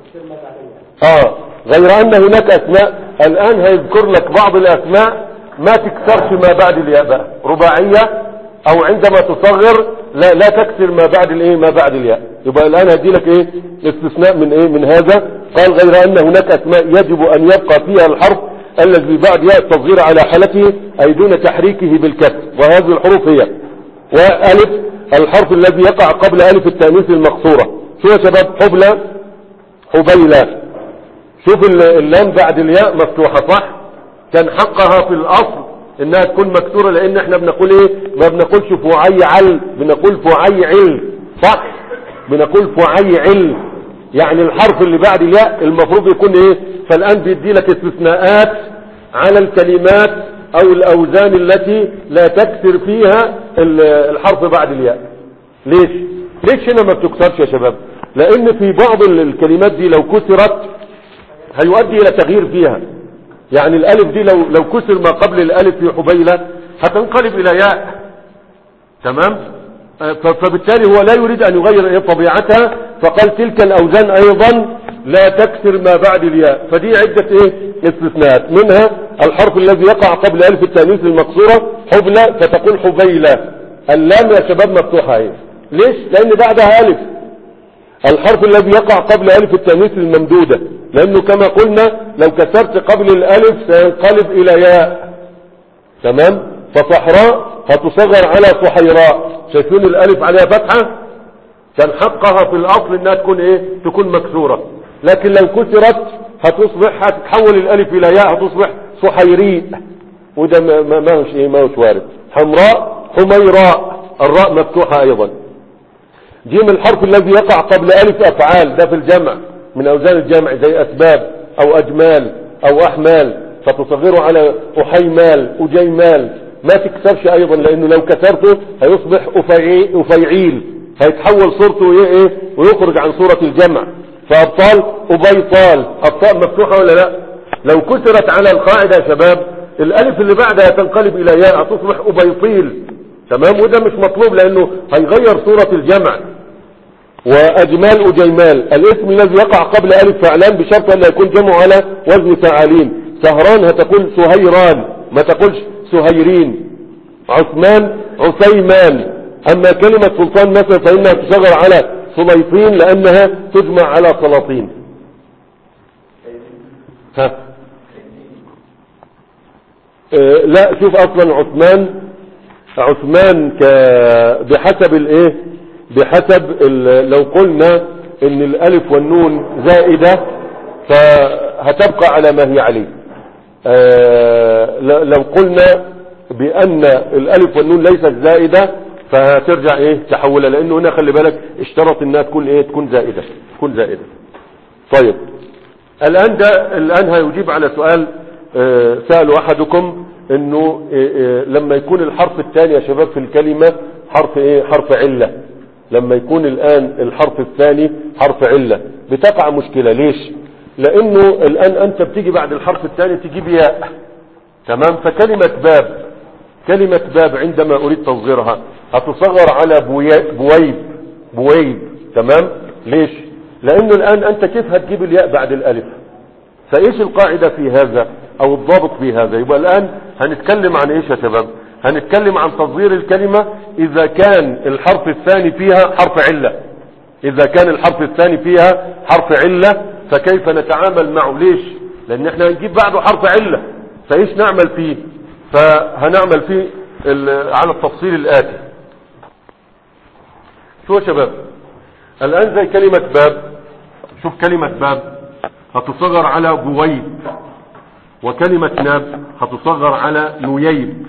اه غير ان هناك اسماء الان هيذكر لك بعض الاسماء ما تكسرش ما بعد الياء بقى رباعية او عندما تصغر لا لا تكسر ما بعد الايه ما بعد الياء يبقى الان هدي لك ايه استثناء من ايه من هذا قال غير ان هناك اسماء يجب ان يبقى فيها الحرف الذي بعد ياء التصغير على حالته اي دون تحريكه بالكسر وهذه الحروف هي والف الحرف الذي يقع قبل الف التانيث المقصوره شو يا شباب حبلى حبيلة شوف ال- اللام بعد الياء مفتوحة صح كان حقها في الاصل انها تكون مكسورة لان احنا بنقول ايه ما بنقولش فعيعل بنقول فعيعل صح بنقول فعيعل يعني الحرف اللي بعد الياء المفروض يكون ايه فالان بيدي لك استثناءات على الكلمات او الاوزان التي لا تكسر فيها ال- الحرف بعد الياء ليش ليش هنا ما بتكسرش يا شباب لان في بعض ال- الكلمات دي لو كسرت هيؤدي الى تغيير فيها يعني الالف دي لو لو كسر ما قبل الالف في حبيلة هتنقلب الى ياء تمام آه، ف- فبالتالي هو لا يريد ان يغير إيه طبيعتها فقال تلك الاوزان ايضا لا تكسر ما بعد الياء فدي عدة ايه استثناءات منها الحرف الذي يقع قبل الف التانيث المقصورة حبلى فتقول حبيلة اللام يا شباب مفتوحة ايه ليش لان بعدها الف الحرف الذي يقع قبل ألف التانيث الممدودة لأنه كما قلنا لو كسرت قبل الألف سينقلب إلى ياء تمام فصحراء هتصغر على صحيراء شايفين الألف عليها فتحة كان حقها في الأصل إنها تكون إيه تكون مكسورة لكن لو كسرت هتصبح هتتحول الألف إلى ياء هتصبح صحيريء وده ما ما- ما هوش إيه ما هوش وارد حمراء حميراء الراء مفتوحة أيضا جيم الحرف الذي يقع قبل ألف أفعال ده في الجمع من أوزان الجمع زي أسباب أو أجمال أو أحمال فتصغره على أحيمال أجيمال ما تكسرش أيضا لأنه لو كسرته هيصبح أفيعي- أفيعيل هيتحول صورته إيه إيه ويخرج عن صورة الجمع فأبطال أبيطال أبطال مفتوحة ولا لا لو كسرت على القاعدة يا شباب الألف اللي بعدها تنقلب إلى ياء تصبح أبيطيل تمام وده مش مطلوب لأنه هيغير صورة الجمع وأجمال أجيمال الاسم الذي يقع قبل ألف فعلان بشرط أن يكون جمع على وزن فعالين سهران هتقول سهيران ما تقولش سهيرين عثمان عثيمان أما كلمة سلطان مثلا فإنها تصغر على سليطين لانها تجمع على سلاطين ها آه، لا شوف اصلا عثمان عثمان ك بحسب الايه بحسب ال... لو قلنا ان الالف والنون زائدة فهتبقى على ما هي عليه آه، ل- لو قلنا بان الالف والنون ليست زائدة فهترجع ايه تحولها لانه هنا خلي بالك اشترط انها تكون ايه تكون زائدة تكون زائدة طيب الآن ده الآن هيجيب على سؤال آه، سأله أحدكم إنه آه، آه، لما يكون الحرف الثاني يا شباب في الكلمة حرف إيه حرف علة لما يكون الآن الحرف الثاني حرف علة بتقع مشكلة ليش لأنه الآن أنت بتيجي بعد الحرف الثاني تجيب ياء تمام فكلمة باب كلمة باب عندما أريد تصغيرها هتصغر على بوي- بويب بويب تمام ليش لأنه الآن أنت كيف هتجيب الياء بعد الألف فإيش القاعدة في هذا أو الضابط في هذا يبقى الآن هنتكلم عن إيش يا شباب هنتكلم عن تصغير الكلمة إذا كان الحرف الثاني فيها حرف علة إذا كان الحرف الثاني فيها حرف علة فكيف نتعامل معه ليش لأن احنا هنجيب بعده حرف علة فإيش نعمل فيه فهنعمل فيه ال- على التفصيل الآتي شو يا شباب الآن زي كلمة باب شوف كلمة باب هتصغر على بويب وكلمة ناب هتصغر على نييب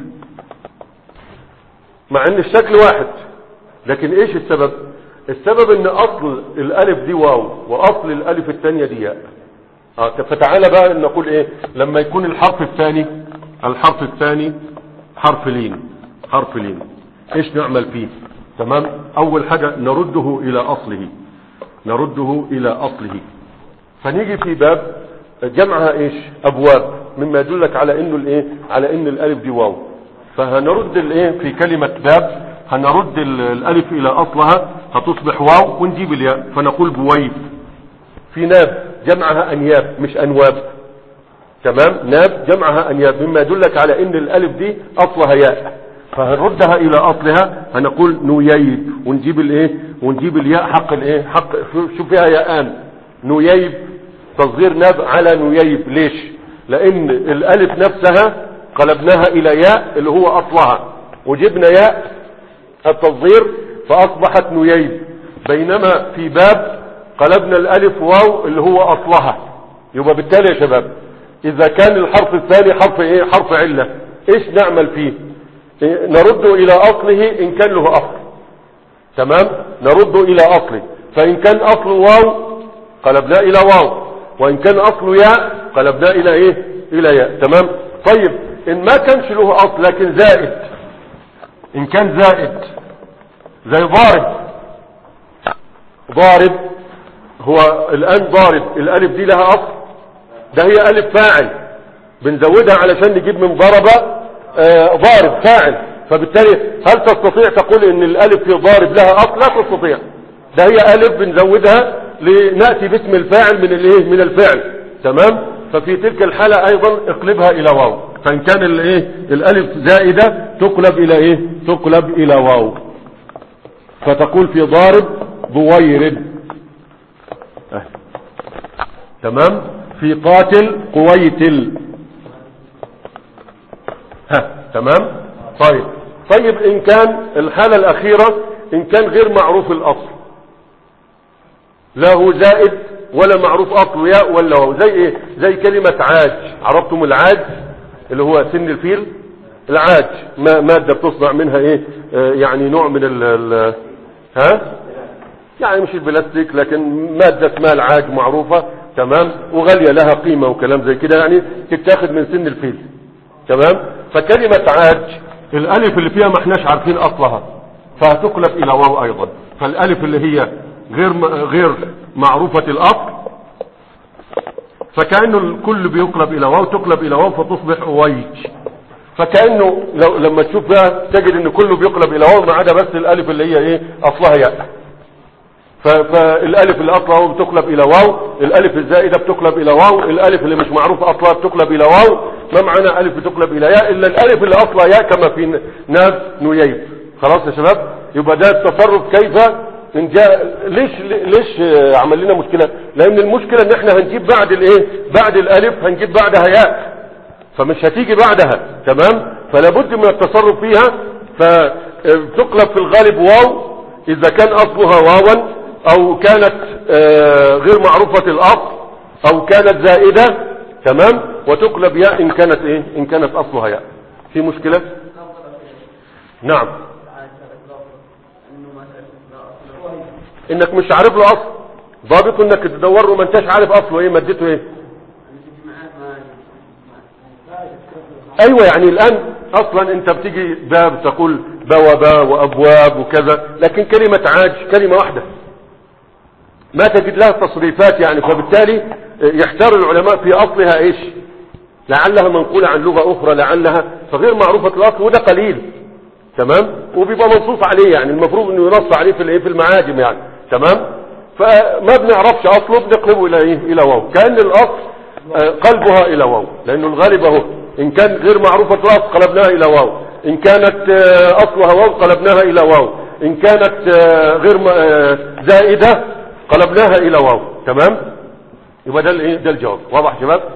مع ان الشكل واحد لكن ايش السبب السبب ان اصل الالف دي واو واصل الالف الثانية دي ياء آه، فتعالى بقى نقول ايه لما يكون الحرف الثاني الحرف الثاني حرف لين حرف لين ايش نعمل فيه تمام اول حاجة نرده الى اصله نرده الى اصله فنيجي في باب جمعها ايش ابواب مما يدلك على انه الايه على ان الالف دي واو فهنرد الايه في كلمة باب هنرد ال- الالف الى اصلها هتصبح واو ونجيب الياء فنقول بويب في ناب جمعها انياب مش انواب تمام ناب جمعها انياب مما يدلك على ان الالف دي اصلها ياء فهنردها الى اصلها هنقول نييب ونجيب الايه ونجيب الياء حق الايه حق شوف فيها ياءان نييب تصغير ناب على نييب ليش لان الالف نفسها قلبناها الى ياء اللي هو اصلها وجبنا ياء التصغير فاصبحت نييب بينما في باب قلبنا الالف واو اللي هو اصلها يبقى بالتالي يا شباب اذا كان الحرف الثاني حرف ايه حرف علة ايش نعمل فيه إيه نرده الى اصله ان كان له اصل تمام نرده الى اصله فان كان اصله واو قلبناه الى واو وان كان اصله ياء قلبناه الى ايه الى ياء تمام طيب ان ما كانش له اصل لكن زائد ان كان زائد زي ضارب ضارب هو الان ضارب الالف دي لها اصل ده هي الف فاعل بنزودها علشان نجيب من ضرب آه ضارب فاعل فبالتالي هل تستطيع تقول ان الالف في ضارب لها اصل لا تستطيع ده هي الف بنزودها لنأتي باسم الفاعل من الايه من الفعل تمام ففي تلك الحالة ايضا اقلبها الى واو فان كان الايه الالف زائدة تقلب الى ايه تقلب الى واو فتقول في ضارب ضويرد أه. تمام في قاتل قويتل ها تمام طيب طيب ان كان الحالة الاخيرة ان كان غير معروف الاصل لا هو زائد ولا معروف اصله ياء ولا هو زي ايه زي كلمة عاج عرفتم العاج اللي هو سن الفيل العاج ما مادة بتصنع منها ايه آه يعني نوع من ال ال ها يعني مش البلاستيك لكن مادة اسمها العاج معروفة تمام وغالية لها قيمة وكلام زي كده يعني تتاخد من سن الفيل تمام فكلمة عاج الالف اللي فيها ما احناش عارفين اصلها فهتقلب الى واو ايضا فالالف اللي هي غير غير معروفة الاصل فكأنه الكل بيقلب الى واو تقلب الى واو فتصبح اويج فكأنه لو لما تشوف بقى تجد ان كله بيقلب الى واو ما عدا بس الالف اللي هي ايه اصلها ياء فالالف اللي اصلها واو بتقلب الى واو الالف الزائدة بتقلب الى واو الالف اللي مش معروف اصلها بتقلب الى واو ما معنى الف بتقلب الى ياء الا الالف اللي اصلها ياء كما في ناب نييب خلاص يا شباب يبقى ده التصرف كيف ان جاء ليش ليش آه، عمل لنا مشكله لان المشكله ان احنا هنجيب بعد الايه بعد الالف هنجيب بعدها ياء فمش هتيجي بعدها تمام فلا بد من التصرف فيها فتقلب في الغالب واو اذا كان اصلها واوا او كانت آه، غير معروفه الاصل او كانت زائده تمام وتقلب ياء ان كانت ايه ان كانت اصلها ياء في مشكله نعم انه مثلا لا اصل انك مش عارف له اصل ضابط انك تدور له ما انتش عارف اصله ايه مادته ايه الاجتماعات ما ايوه يعني الان اصلا انت بتيجي باب تقول بوابة وابواب وكذا لكن كلمة عاج كلمة واحدة ما تجد لها تصريفات يعني فبالتالي يحتار العلماء في اصلها ايش لعلها منقولة عن لغة اخرى لعلها فغير معروفة الاصل وده قليل تمام وبيبقى منصوص عليه يعني المفروض انه ينص عليه في الايه في المعاجم يعني تمام فما بنعرفش اصله بنقلبه الى ايه الى واو كان الاصل آه، قلبها الى واو لانه الغالب اهو ان كان غير معروفة الاصل قلبناها الى واو ان كانت آه، اصلها واو قلبناها الى واو ان كانت آه، غير م- آه، زائدة قلبناها الى واو تمام يبقى ده الايه ده الجواب واضح يا شباب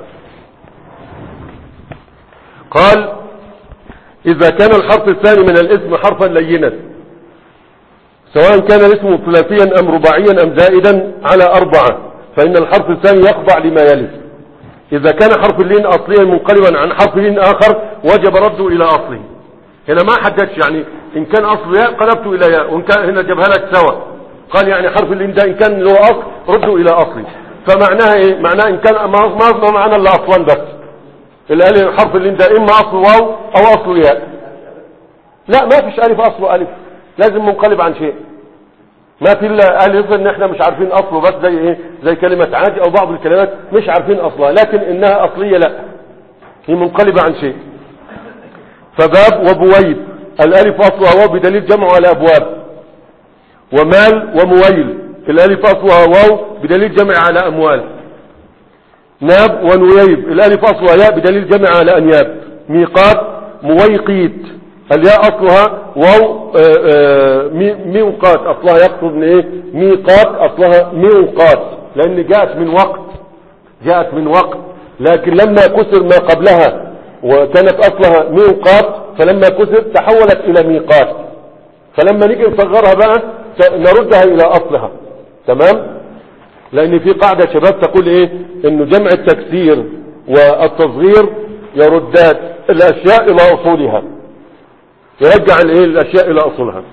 قال إذا كان الحرف الثاني من الاسم حرفا لينا سواء كان الاسم ثلاثيا أم رباعيا أم زائدا على أربعة فإن الحرف الثاني يخضع لما يلي إذا كان حرف اللين أصليا منقلبا عن حرف لين آخر وجب رده إلى أصله هنا ما حددش يعني إن كان أصل ياء قلبته إلى ياء وإن كان هنا جابها لك سوا قال يعني حرف اللين ده إن كان له أصل رده إلى أصله فمعناها إيه معناها إن كان ما ما ما معنى إلا أصلا بس الالف الحرف اللي ده اما اصل واو او اصل ياء لا ما فيش الف اصله الف لازم منقلب عن شيء ما في الا الف ان احنا مش عارفين اصله بس زي ايه زي كلمه عادي او بعض الكلمات مش عارفين اصلها لكن انها اصليه لا هي منقلبه عن شيء فباب وبويب الالف اصلها واو بدليل جمعه على ابواب ومال ومويل الالف اصلها واو بدليل جمع على اموال ناب ونويب الالف اصلها ياء بدليل جمع على انياب ميقات مويقيت الياء اصلها واو آه، آه، مي- ميقات اصلها يقصد من ايه ميقات اصلها ميقات لان جاءت من وقت جاءت من وقت لكن لما كسر ما قبلها وكانت اصلها ميقات فلما كسر تحولت الى ميقات فلما نيجي نصغرها بقى ت- نردها الى اصلها تمام لان في قاعدة شباب تقول ايه انه جمع التكسير والتصغير يردان الاشياء الى اصولها يرجع الايه الاشياء الى اصولها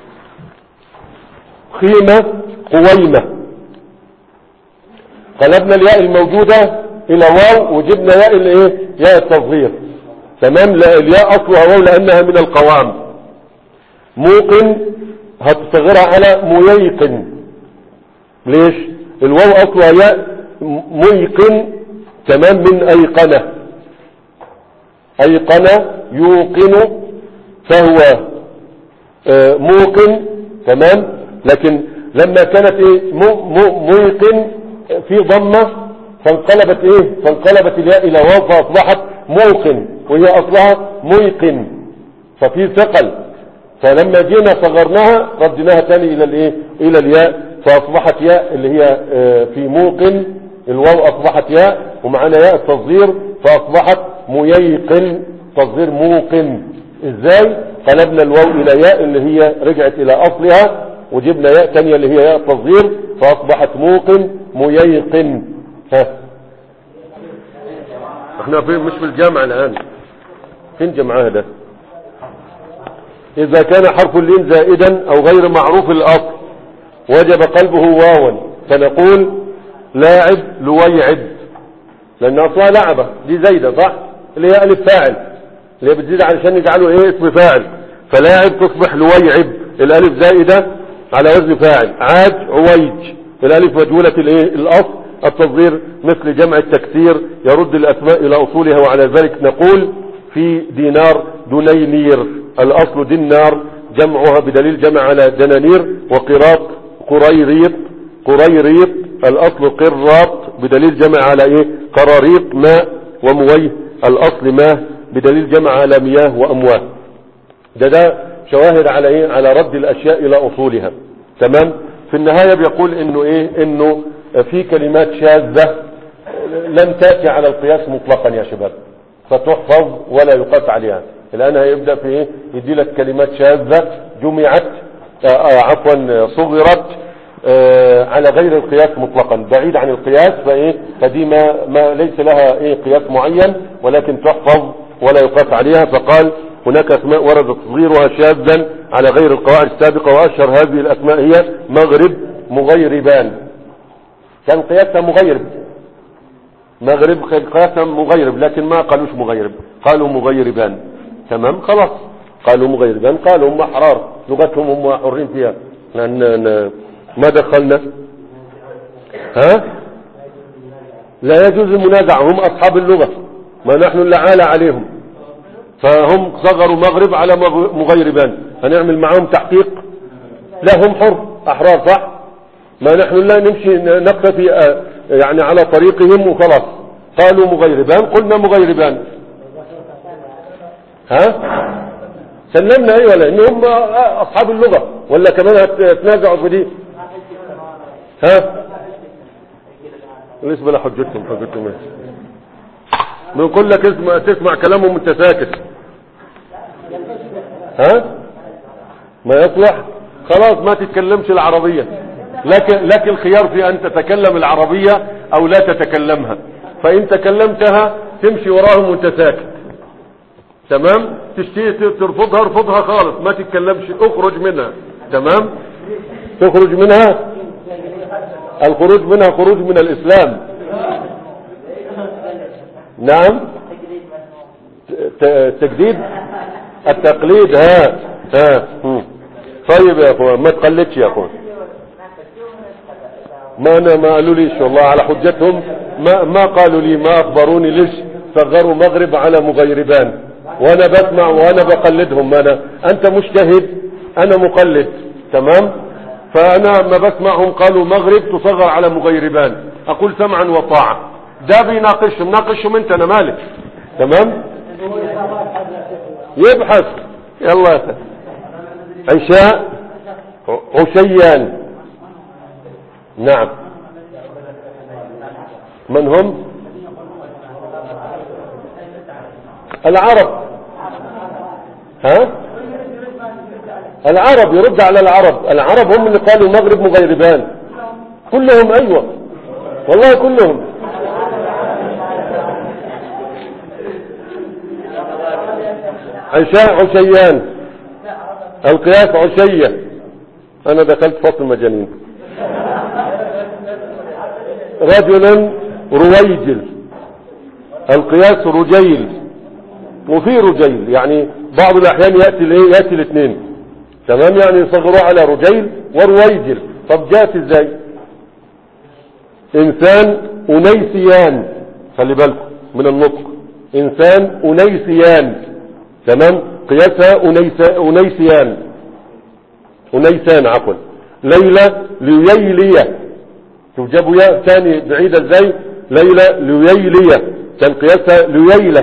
خيمة قويمة قلبنا الياء الموجودة الى واو وجبنا ياء الايه ياء التصغير تمام لا الياء اصلها واو لانها من القوام موقن هتصغرها على ميقن ليش الواو اصلها ياء ميقن تمام من ايقنة ايقنة يوقن فهو آه، موقن تمام لكن لما كانت ايه مو- مو- ميقن في ضمة فانقلبت ايه فانقلبت الياء الى واو فاصبحت موقن وهي اصلها ميقن ففي ثقل فلما جينا صغرناها ردناها تاني الى الايه الى الياء فاصبحت ياء اللي هي آه، في موقن الواو اصبحت ياء ومعانا ياء التصغير فاصبحت ميقن تصغير موقن ازاي قلبنا الواو الى ياء اللي هي رجعت الى اصلها وجبنا ياء تانية اللي هي ياء التصغير فاصبحت موقن ميقن ها احنا في مش في الجامعة الان فين جمعها ده إذا كان حرف اللين زائدا أو غير معروف الأصل وجب قلبه واوا فنقول لاعب لويعد لأن أصلها لعبة دي زايدة صح اللي هي ألف فاعل اللي هي بتزيد علشان يجعله إيه اسم فاعل فلاعب تصبح لويعب الألف زائدة على وزن فاعل عاد عويج الألف مجهولة الإيه الأصل التصغير مثل جمع التكسير يرد الأسماء إلى أصولها وعلى ذلك نقول في دينار دنينير الأصل دينار جمعها بدليل جمع على دنانير وقراط قريريط قريريط الأصل قراط بدليل جمع على إيه قراريط ماء ومويه الأصل ماء بدليل جمع على مياه وأمواه ده ده شواهد على إيه على رد الأشياء إلى أصولها تمام في النهاية بيقول انه ايه انه في كلمات شاذة لم تأتي على القياس مطلقا يا شباب فتحفظ ولا يقاس عليها الآن هيبدأ في ايه يدي لك كلمات شاذة جمعت آه آه عفوا صغرت آه على غير القياس مطلقا بعيد عن القياس فايه فدي ما, ما ليس لها ايه قياس معين ولكن تحفظ ولا يقاس عليها فقال هناك اسماء ورد تصغيرها شاذا على غير القواعد السابقة واشهر هذه الاسماء هي مغرب مغيربان كان قياسها مغيرب مغرب قياسها مغيرب لكن ما قالوش مغيرب قالوا مغيربان تمام خلاص قالوا مغيربان قالوا هم احرار لغتهم هم حرين فيها لان ما دخلنا ها لا يجوز المنازع هم اصحاب اللغة ما نحن اللي عالى عليهم فهم صغروا مغرب على مغيربان هنعمل معهم تحقيق لا هم حر احرار صح ما نحن لا نمشي نقتفي يعني على طريقهم وخلاص قالوا مغيربان قلنا مغيربان ها سلمنا ايوه لان هم اصحاب اللغة ولا كمان هتنازعوا في دي ها ليس بلا حجتهم حجتهم ايه بنقول لك اسمع تسمع كلامهم وانت ساكت ها ما يصلح خلاص ما تتكلمش العربية لك, لك الخيار في ان تتكلم العربية او لا تتكلمها فان تكلمتها تمشي وراهم وانت ساكت تمام تشتي ترفضها ارفضها خالص ما تتكلمش اخرج منها تمام تخرج منها الخروج منها خروج من الاسلام نعم تجديد التقليد ها ها طيب يا اخوان ما تقلدش يا اخوان ما انا ما قالوا ليش والله على حجتهم ما ما قالوا لي ما اخبروني ليش صغروا مغرب على مغيربان وانا بسمع وانا بقلدهم انا انت مجتهد انا مقلد تمام فانا ما بسمعهم قالوا مغرب تصغر على مغيربان اقول سمعا وطاعة ده بيناقشهم ناقشهم انت انا مالك تمام يبحث يلا عشاء عشيان نعم من هم العرب ها العرب يرد على العرب العرب هم اللي قالوا المغرب مغيربان كلهم ايوه والله كلهم عشاء عشيان القياس عشية انا دخلت فصل مجانين رجل رويجل القياس رجيل وفي رجيل يعني بعض الاحيان يأتي الايه يأتي الاثنين تمام يعني يصغروه على رجيل ورويجل طب جاءت ازاي انسان انيسيان خلي بالكم من النطق انسان انيسيان تمام قياسها أنيس انيسيان انيسان عفوا ليلى لييلية شوف جابوا ياء ثاني بعيدة ازاي ليلى لييلية كان قياسها لييلة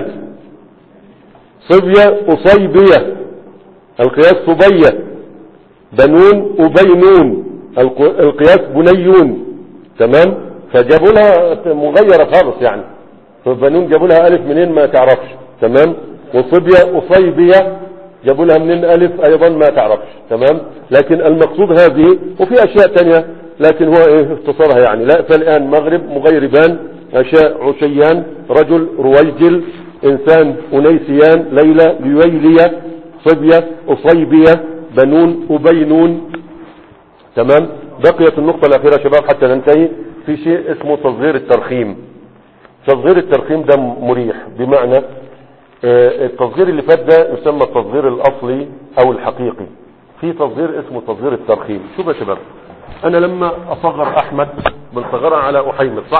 صبية أصيبية القياس صبية بنون وبينون القياس بنيون تمام فجابوا لها مغيرة خالص يعني فبنون جابوا لها ألف منين ما تعرفش تمام وصبية أصيبية جابوا لها منين ألف أيضا ما تعرفش تمام لكن المقصود هذه وفي أشياء تانية لكن هو إيه اختصارها يعني لا فالآن مغرب مغيربان أشياء عشيان رجل رويجل إنسان أنيسيان ليلى ليويلية صبية أصيبية بنون أبينون تمام بقيت النقطة الأخيرة شباب حتى ننتهي في شيء اسمه تصغير الترخيم تصغير الترخيم ده مريح بمعنى التصغير اللي فات ده يسمى التصغير الأصلي أو الحقيقي في تصغير اسمه تصغير الترخيم شوف يا شباب أنا لما أصغر أحمد بنصغرها على أحيمد صح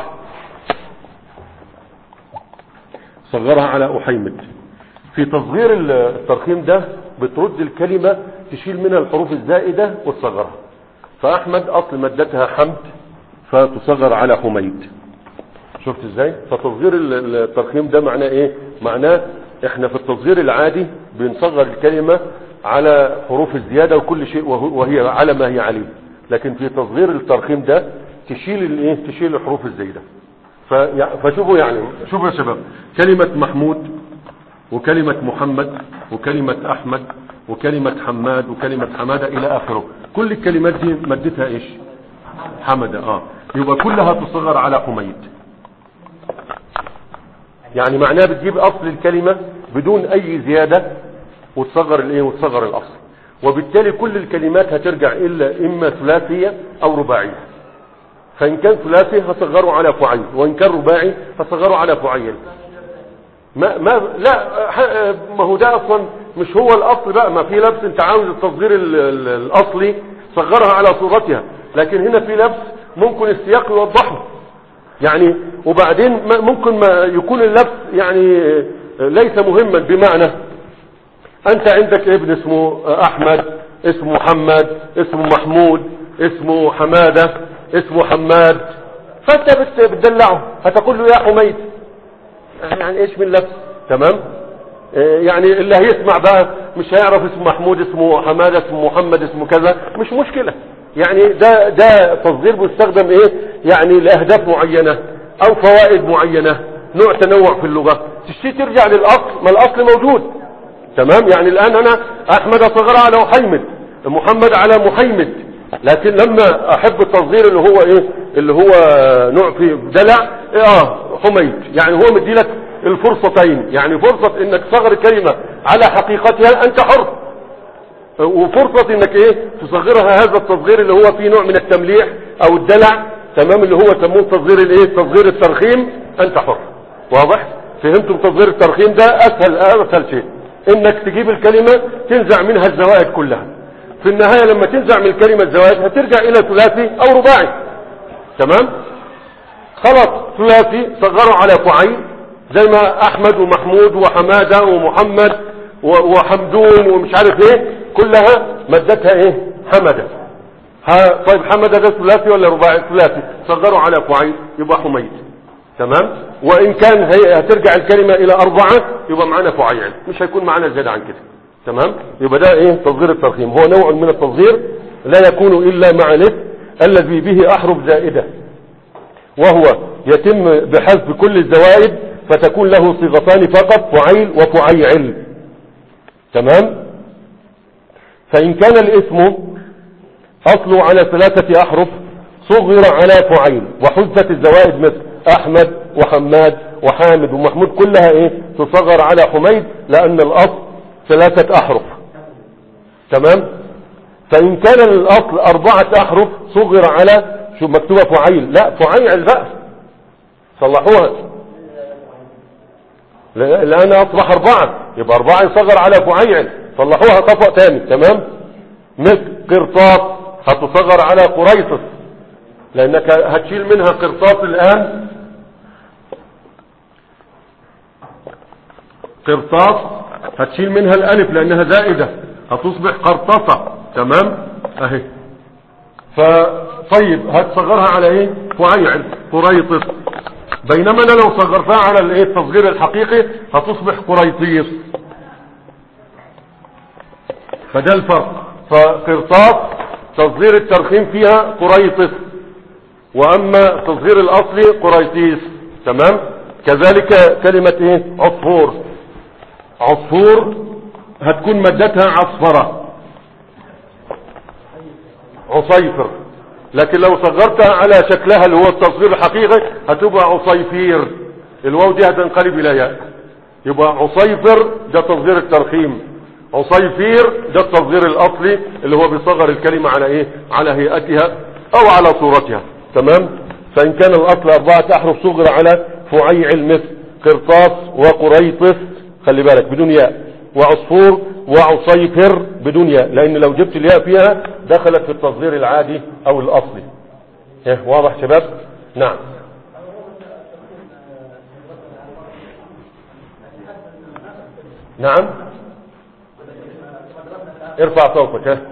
صغرها على أحيمد في تصغير الترخيم ده بترد الكلمة تشيل منها الحروف الزائدة وتصغرها فأحمد أصل مادتها حمد فتصغر على حميد شفت ازاي فتصغير الترخيم ده معناه ايه معناه احنا في التصغير العادي بنصغر الكلمة على حروف الزيادة وكل شيء وهي على ما هي عليه لكن في تصغير الترخيم ده تشيل الايه تشيل الحروف الزايده فيع- فشوفوا يعني شوفوا يا شباب كلمه محمود وكلمة محمد وكلمة أحمد وكلمة حماد وكلمة حمادة إلى آخره كل الكلمات دي مدتها إيش حمدة آه يبقى كلها تصغر على حميد يعني معناها بتجيب أصل الكلمة بدون أي زيادة وتصغر الإيه وتصغر الأصل وبالتالي كل الكلمات هترجع إلا إما ثلاثية أو رباعية فإن كان ثلاثي هصغره على فعيل وإن كان رباعي هصغره على فعيل ما ما لا ح- ما هو ده اصلا مش هو الاصل بقى ما في لبس انت عاوز التصغير ال- ال- الاصلي صغرها على صورتها لكن هنا في لبس ممكن السياق يوضحه يعني وبعدين ما- ممكن ما يكون اللبس يعني ليس مهما بمعنى انت عندك ابن اسمه احمد اسمه محمد اسمه محمود اسمه حمادة اسمه حماد فانت بت- بتدلعه هتقول له يا حميد يعني ايش من لبس تمام آه، يعني اللي هيسمع بقى مش هيعرف اسمه محمود اسمه حمادة اسمه محمد اسمه كذا مش مشكلة يعني ده ده تصغير بيستخدم ايه يعني لاهداف معينة او فوائد معينة نوع تنوع في اللغة تشتي ترجع للاصل ما الاصل موجود تمام يعني الان انا احمد اصغر على محمد محمد على محمد لكن لما احب التصغير اللي هو ايه اللي هو نوع فيه دلع إيه اه حميد يعني هو مديلك الفرصتين يعني فرصة انك تصغر الكلمة على حقيقتها انت حر وفرصة انك ايه تصغرها هذا التصغير اللي هو فيه نوع من التمليح او الدلع تمام اللي هو يسموه تصغير الايه تصغير الترخيم انت حر واضح فهمتم تصغير الترخيم ده اسهل اسهل شيء انك تجيب الكلمة تنزع منها الزوائد كلها في النهاية لما تنزع من الكلمة الزوائد هترجع الى ثلاثي او رباعي تمام خلاص ثلاثي صغروا على فعيل زي ما احمد ومحمود وحمادة ومحمد و- وحمدون ومش عارف ايه كلها مدتها ايه حمدة ها طيب حمدة ده ثلاثي ولا رباعي ثلاثي صغروا على فعيل يبقى حميد تمام وان كان هي هترجع الكلمة الى اربعة يبقى معانا فعيل مش هيكون معانا زيادة عن كده تمام يبقى ده ايه تصغير الترخيم هو نوع من التصغير لا يكون الا مع الاسم الذي به احرف زائده وهو يتم بحذف كل الزوائد فتكون له صيغتان فقط فعيل وفعيعل تمام فإن كان الاسم أصله على ثلاثة أحرف صغر على فعيل وحذفت الزوائد مثل أحمد وحماد وحامد ومحمود كلها إيه تصغر على حميد لأن الأصل ثلاثة أحرف تمام فإن كان الأصل أربعة أحرف صغر على شو مكتوبة فعيل لا فعيل بقى صلحوها لا- الآن أصبح أربعة يبقى أربعة يصغر على فعيل صلحوها خطأ تاني تمام مثل قرطاس هتصغر على قريصس لأنك هتشيل منها قرطاس الآن قرطاس هتشيل منها الألف لأنها زائدة هتصبح قرطسة تمام أهي فطيب هتصغرها على ايه فعيعل قريطس بينما انا لو صغرتها على الايه التصغير الحقيقي هتصبح قريطيس فده الفرق فقرطاس تصغير الترخيم فيها قريطس واما تصغير الاصلي قريطيس تمام كذلك كلمة ايه عصفور عصفور هتكون مادتها عصفرة عصيفر لكن لو صغرتها على شكلها اللي هو التصغير الحقيقي هتبقى عصيفير الواو دي هتنقلب الى ياء يبقى عصيفر ده تصغير الترخيم عصيفير ده التصغير الاصلي اللي هو بيصغر الكلمة على ايه على هيئتها او على صورتها تمام فان كان الاصل اربعة احرف صغر على فعيعل مثل قرطاس وقريطس خلي بالك بدون ياء وعصفور وعصيفر بدون ياء لان لو جبت الياء فيها دخلت في التصغير العادي او الاصلي ايه واضح شباب نعم نعم ارفع صوتك ها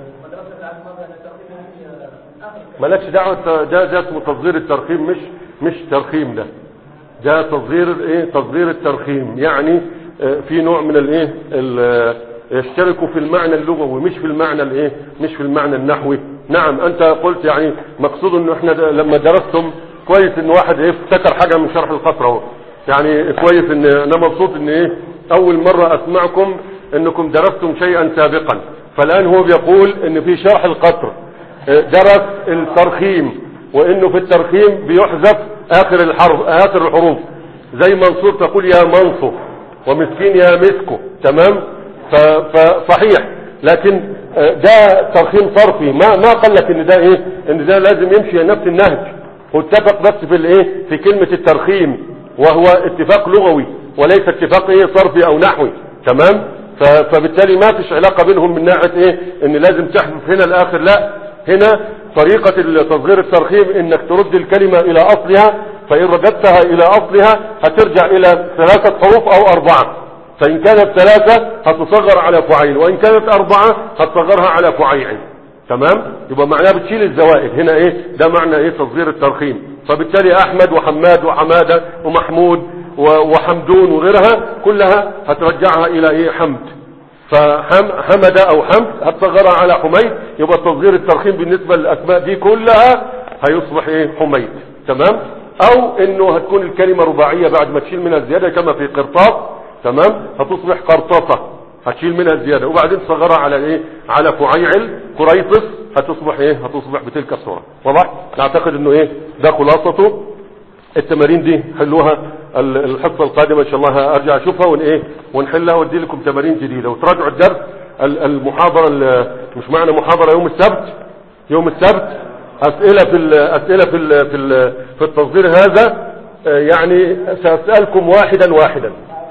مالكش دعوة ده ده اسمه تصغير الترخيم مش مش ترخيم ده ده تصغير ايه تصغير الترخيم يعني آه، في نوع من الايه ال- آه، يشتركوا في المعنى اللغوي مش في المعنى الايه مش في المعنى النحوي نعم انت قلت يعني مقصود انه احنا د- لما درستم كويس ان واحد ايه افتكر حاجة من شرح القطر اهو يعني كويس ان انا مبسوط ان ايه اول مرة اسمعكم انكم درستم شيئا سابقا فالان هو بيقول ان في شرح القطر اه، درس الترخيم وانه في الترخيم بيحذف اخر الحرف اخر الحروف زي منصور تقول يا منصور ومسكين يا مسكو تمام ف- فصحيح لكن آه، ده ترخيم صرفي ما ما قال لك ان ده ايه ان ده لازم يمشي نفس النهج هو اتفق بس في الايه في كلمة الترخيم وهو اتفاق لغوي وليس اتفاق ايه صرفي او نحوي تمام ف- فبالتالي ما فيش علاقة بينهم من ناحية ايه ان لازم تحذف هنا الاخر لا هنا طريقة تصغير الترخيم انك ترد الكلمة الى اصلها فان رددتها الى اصلها هترجع الى ثلاثة حروف او اربعة فإن كانت ثلاثة هتصغر على فعيل وإن كانت أربعة هتصغرها على فعيل تمام يبقى معناه بتشيل الزوائد هنا ايه ده معنى ايه تصغير الترخيم فبالتالي احمد وحماد وحمادة ومحمود و- وحمدون وغيرها كلها هترجعها الى ايه حمد فحمد او حمد هتصغرها على حميد يبقى تصغير الترخيم بالنسبة للاسماء دي كلها هيصبح ايه حميد تمام او انه هتكون الكلمة رباعية بعد ما تشيل منها الزيادة كما في قرطاس تمام هتصبح قرطاسة هتشيل منها الزيادة وبعدين تصغرها على ايه على فعيعل قريطس هتصبح ايه هتصبح بتلك الصورة واضح نعتقد انه ايه ده خلاصته التمارين دي حلوها ال- الحصة القادمة ان شاء الله ارجع اشوفها ون ايه ونحلها وادي لكم تمارين جديدة وتراجعوا الدرس ال- المحاضرة ال- مش معنى محاضرة يوم السبت يوم السبت اسئلة في ال- اسئلة في ال- في ال- في التصدير هذا آه، يعني سأسألكم واحدا واحدا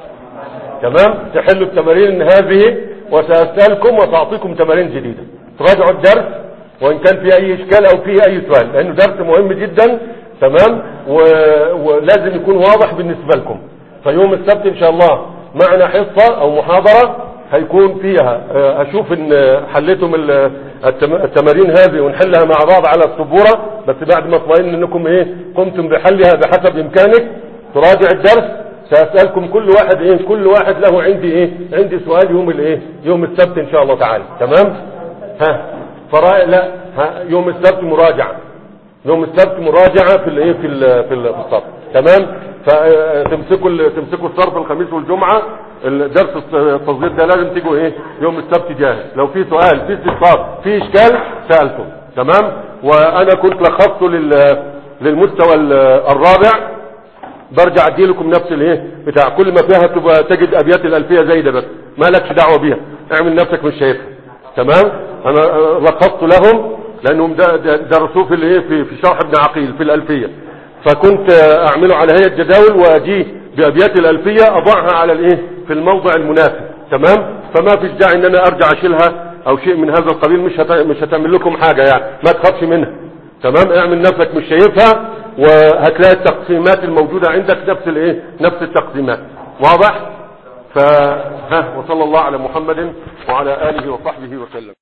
تمام تحلوا التمارين هذه وسأسألكم وسأعطيكم تمارين جديدة تراجعوا الدرس وإن كان في أي إشكال أو في أي سؤال لأنه درس مهم جدا تمام و... ولازم يكون واضح بالنسبة لكم فيوم السبت إن شاء الله معنا حصة أو محاضرة هيكون فيها آه، أشوف إن حليتم ال- التم- التمارين هذه ونحلها مع بعض على السبورة بس بعد ما اطمئن إنكم إيه قمتم بحلها بحسب إمكانك تراجع الدرس سأسألكم كل واحد ايه كل واحد له عندي ايه عندي سؤال يوم الايه يوم السبت ان شاء الله تعالى تمام ها فرا لا ها يوم السبت مراجعة يوم السبت مراجعة في الايه في ال في, ال في الصرف تمام فتمسكوا ال- تمسكوا الصرف الخميس والجمعة الدرس الص- التصدير ده لازم تيجوا ايه يوم السبت جاهز لو في سؤال في استفسار في اشكال سألته تمام وانا كنت لخصته لل للمستوى ال- الرابع برجع ادي لكم نفس الايه بتاع كل ما فيها تبقى تجد ابيات الالفيه زايده بس ما لكش دعوه بيها اعمل نفسك مش شايفها تمام انا آه، لخصت لهم لانهم دا- دا- درسوه في الايه في في شرح ابن عقيل في الالفيه فكنت آه، اعمله على هيئه جداول واجيه بابيات الالفيه اضعها على الايه في الموضع المناسب تمام فما فيش داعي ان انا ارجع اشيلها او شيء من هذا القبيل مش هت... مش هتعمل لكم حاجه يعني ما تخافش منها تمام اعمل نفسك مش شايفها وهتلاقي التقسيمات الموجودة عندك نفس الايه نفس التقسيمات واضح فها وصلى الله على محمد وعلى آله وصحبه وسلم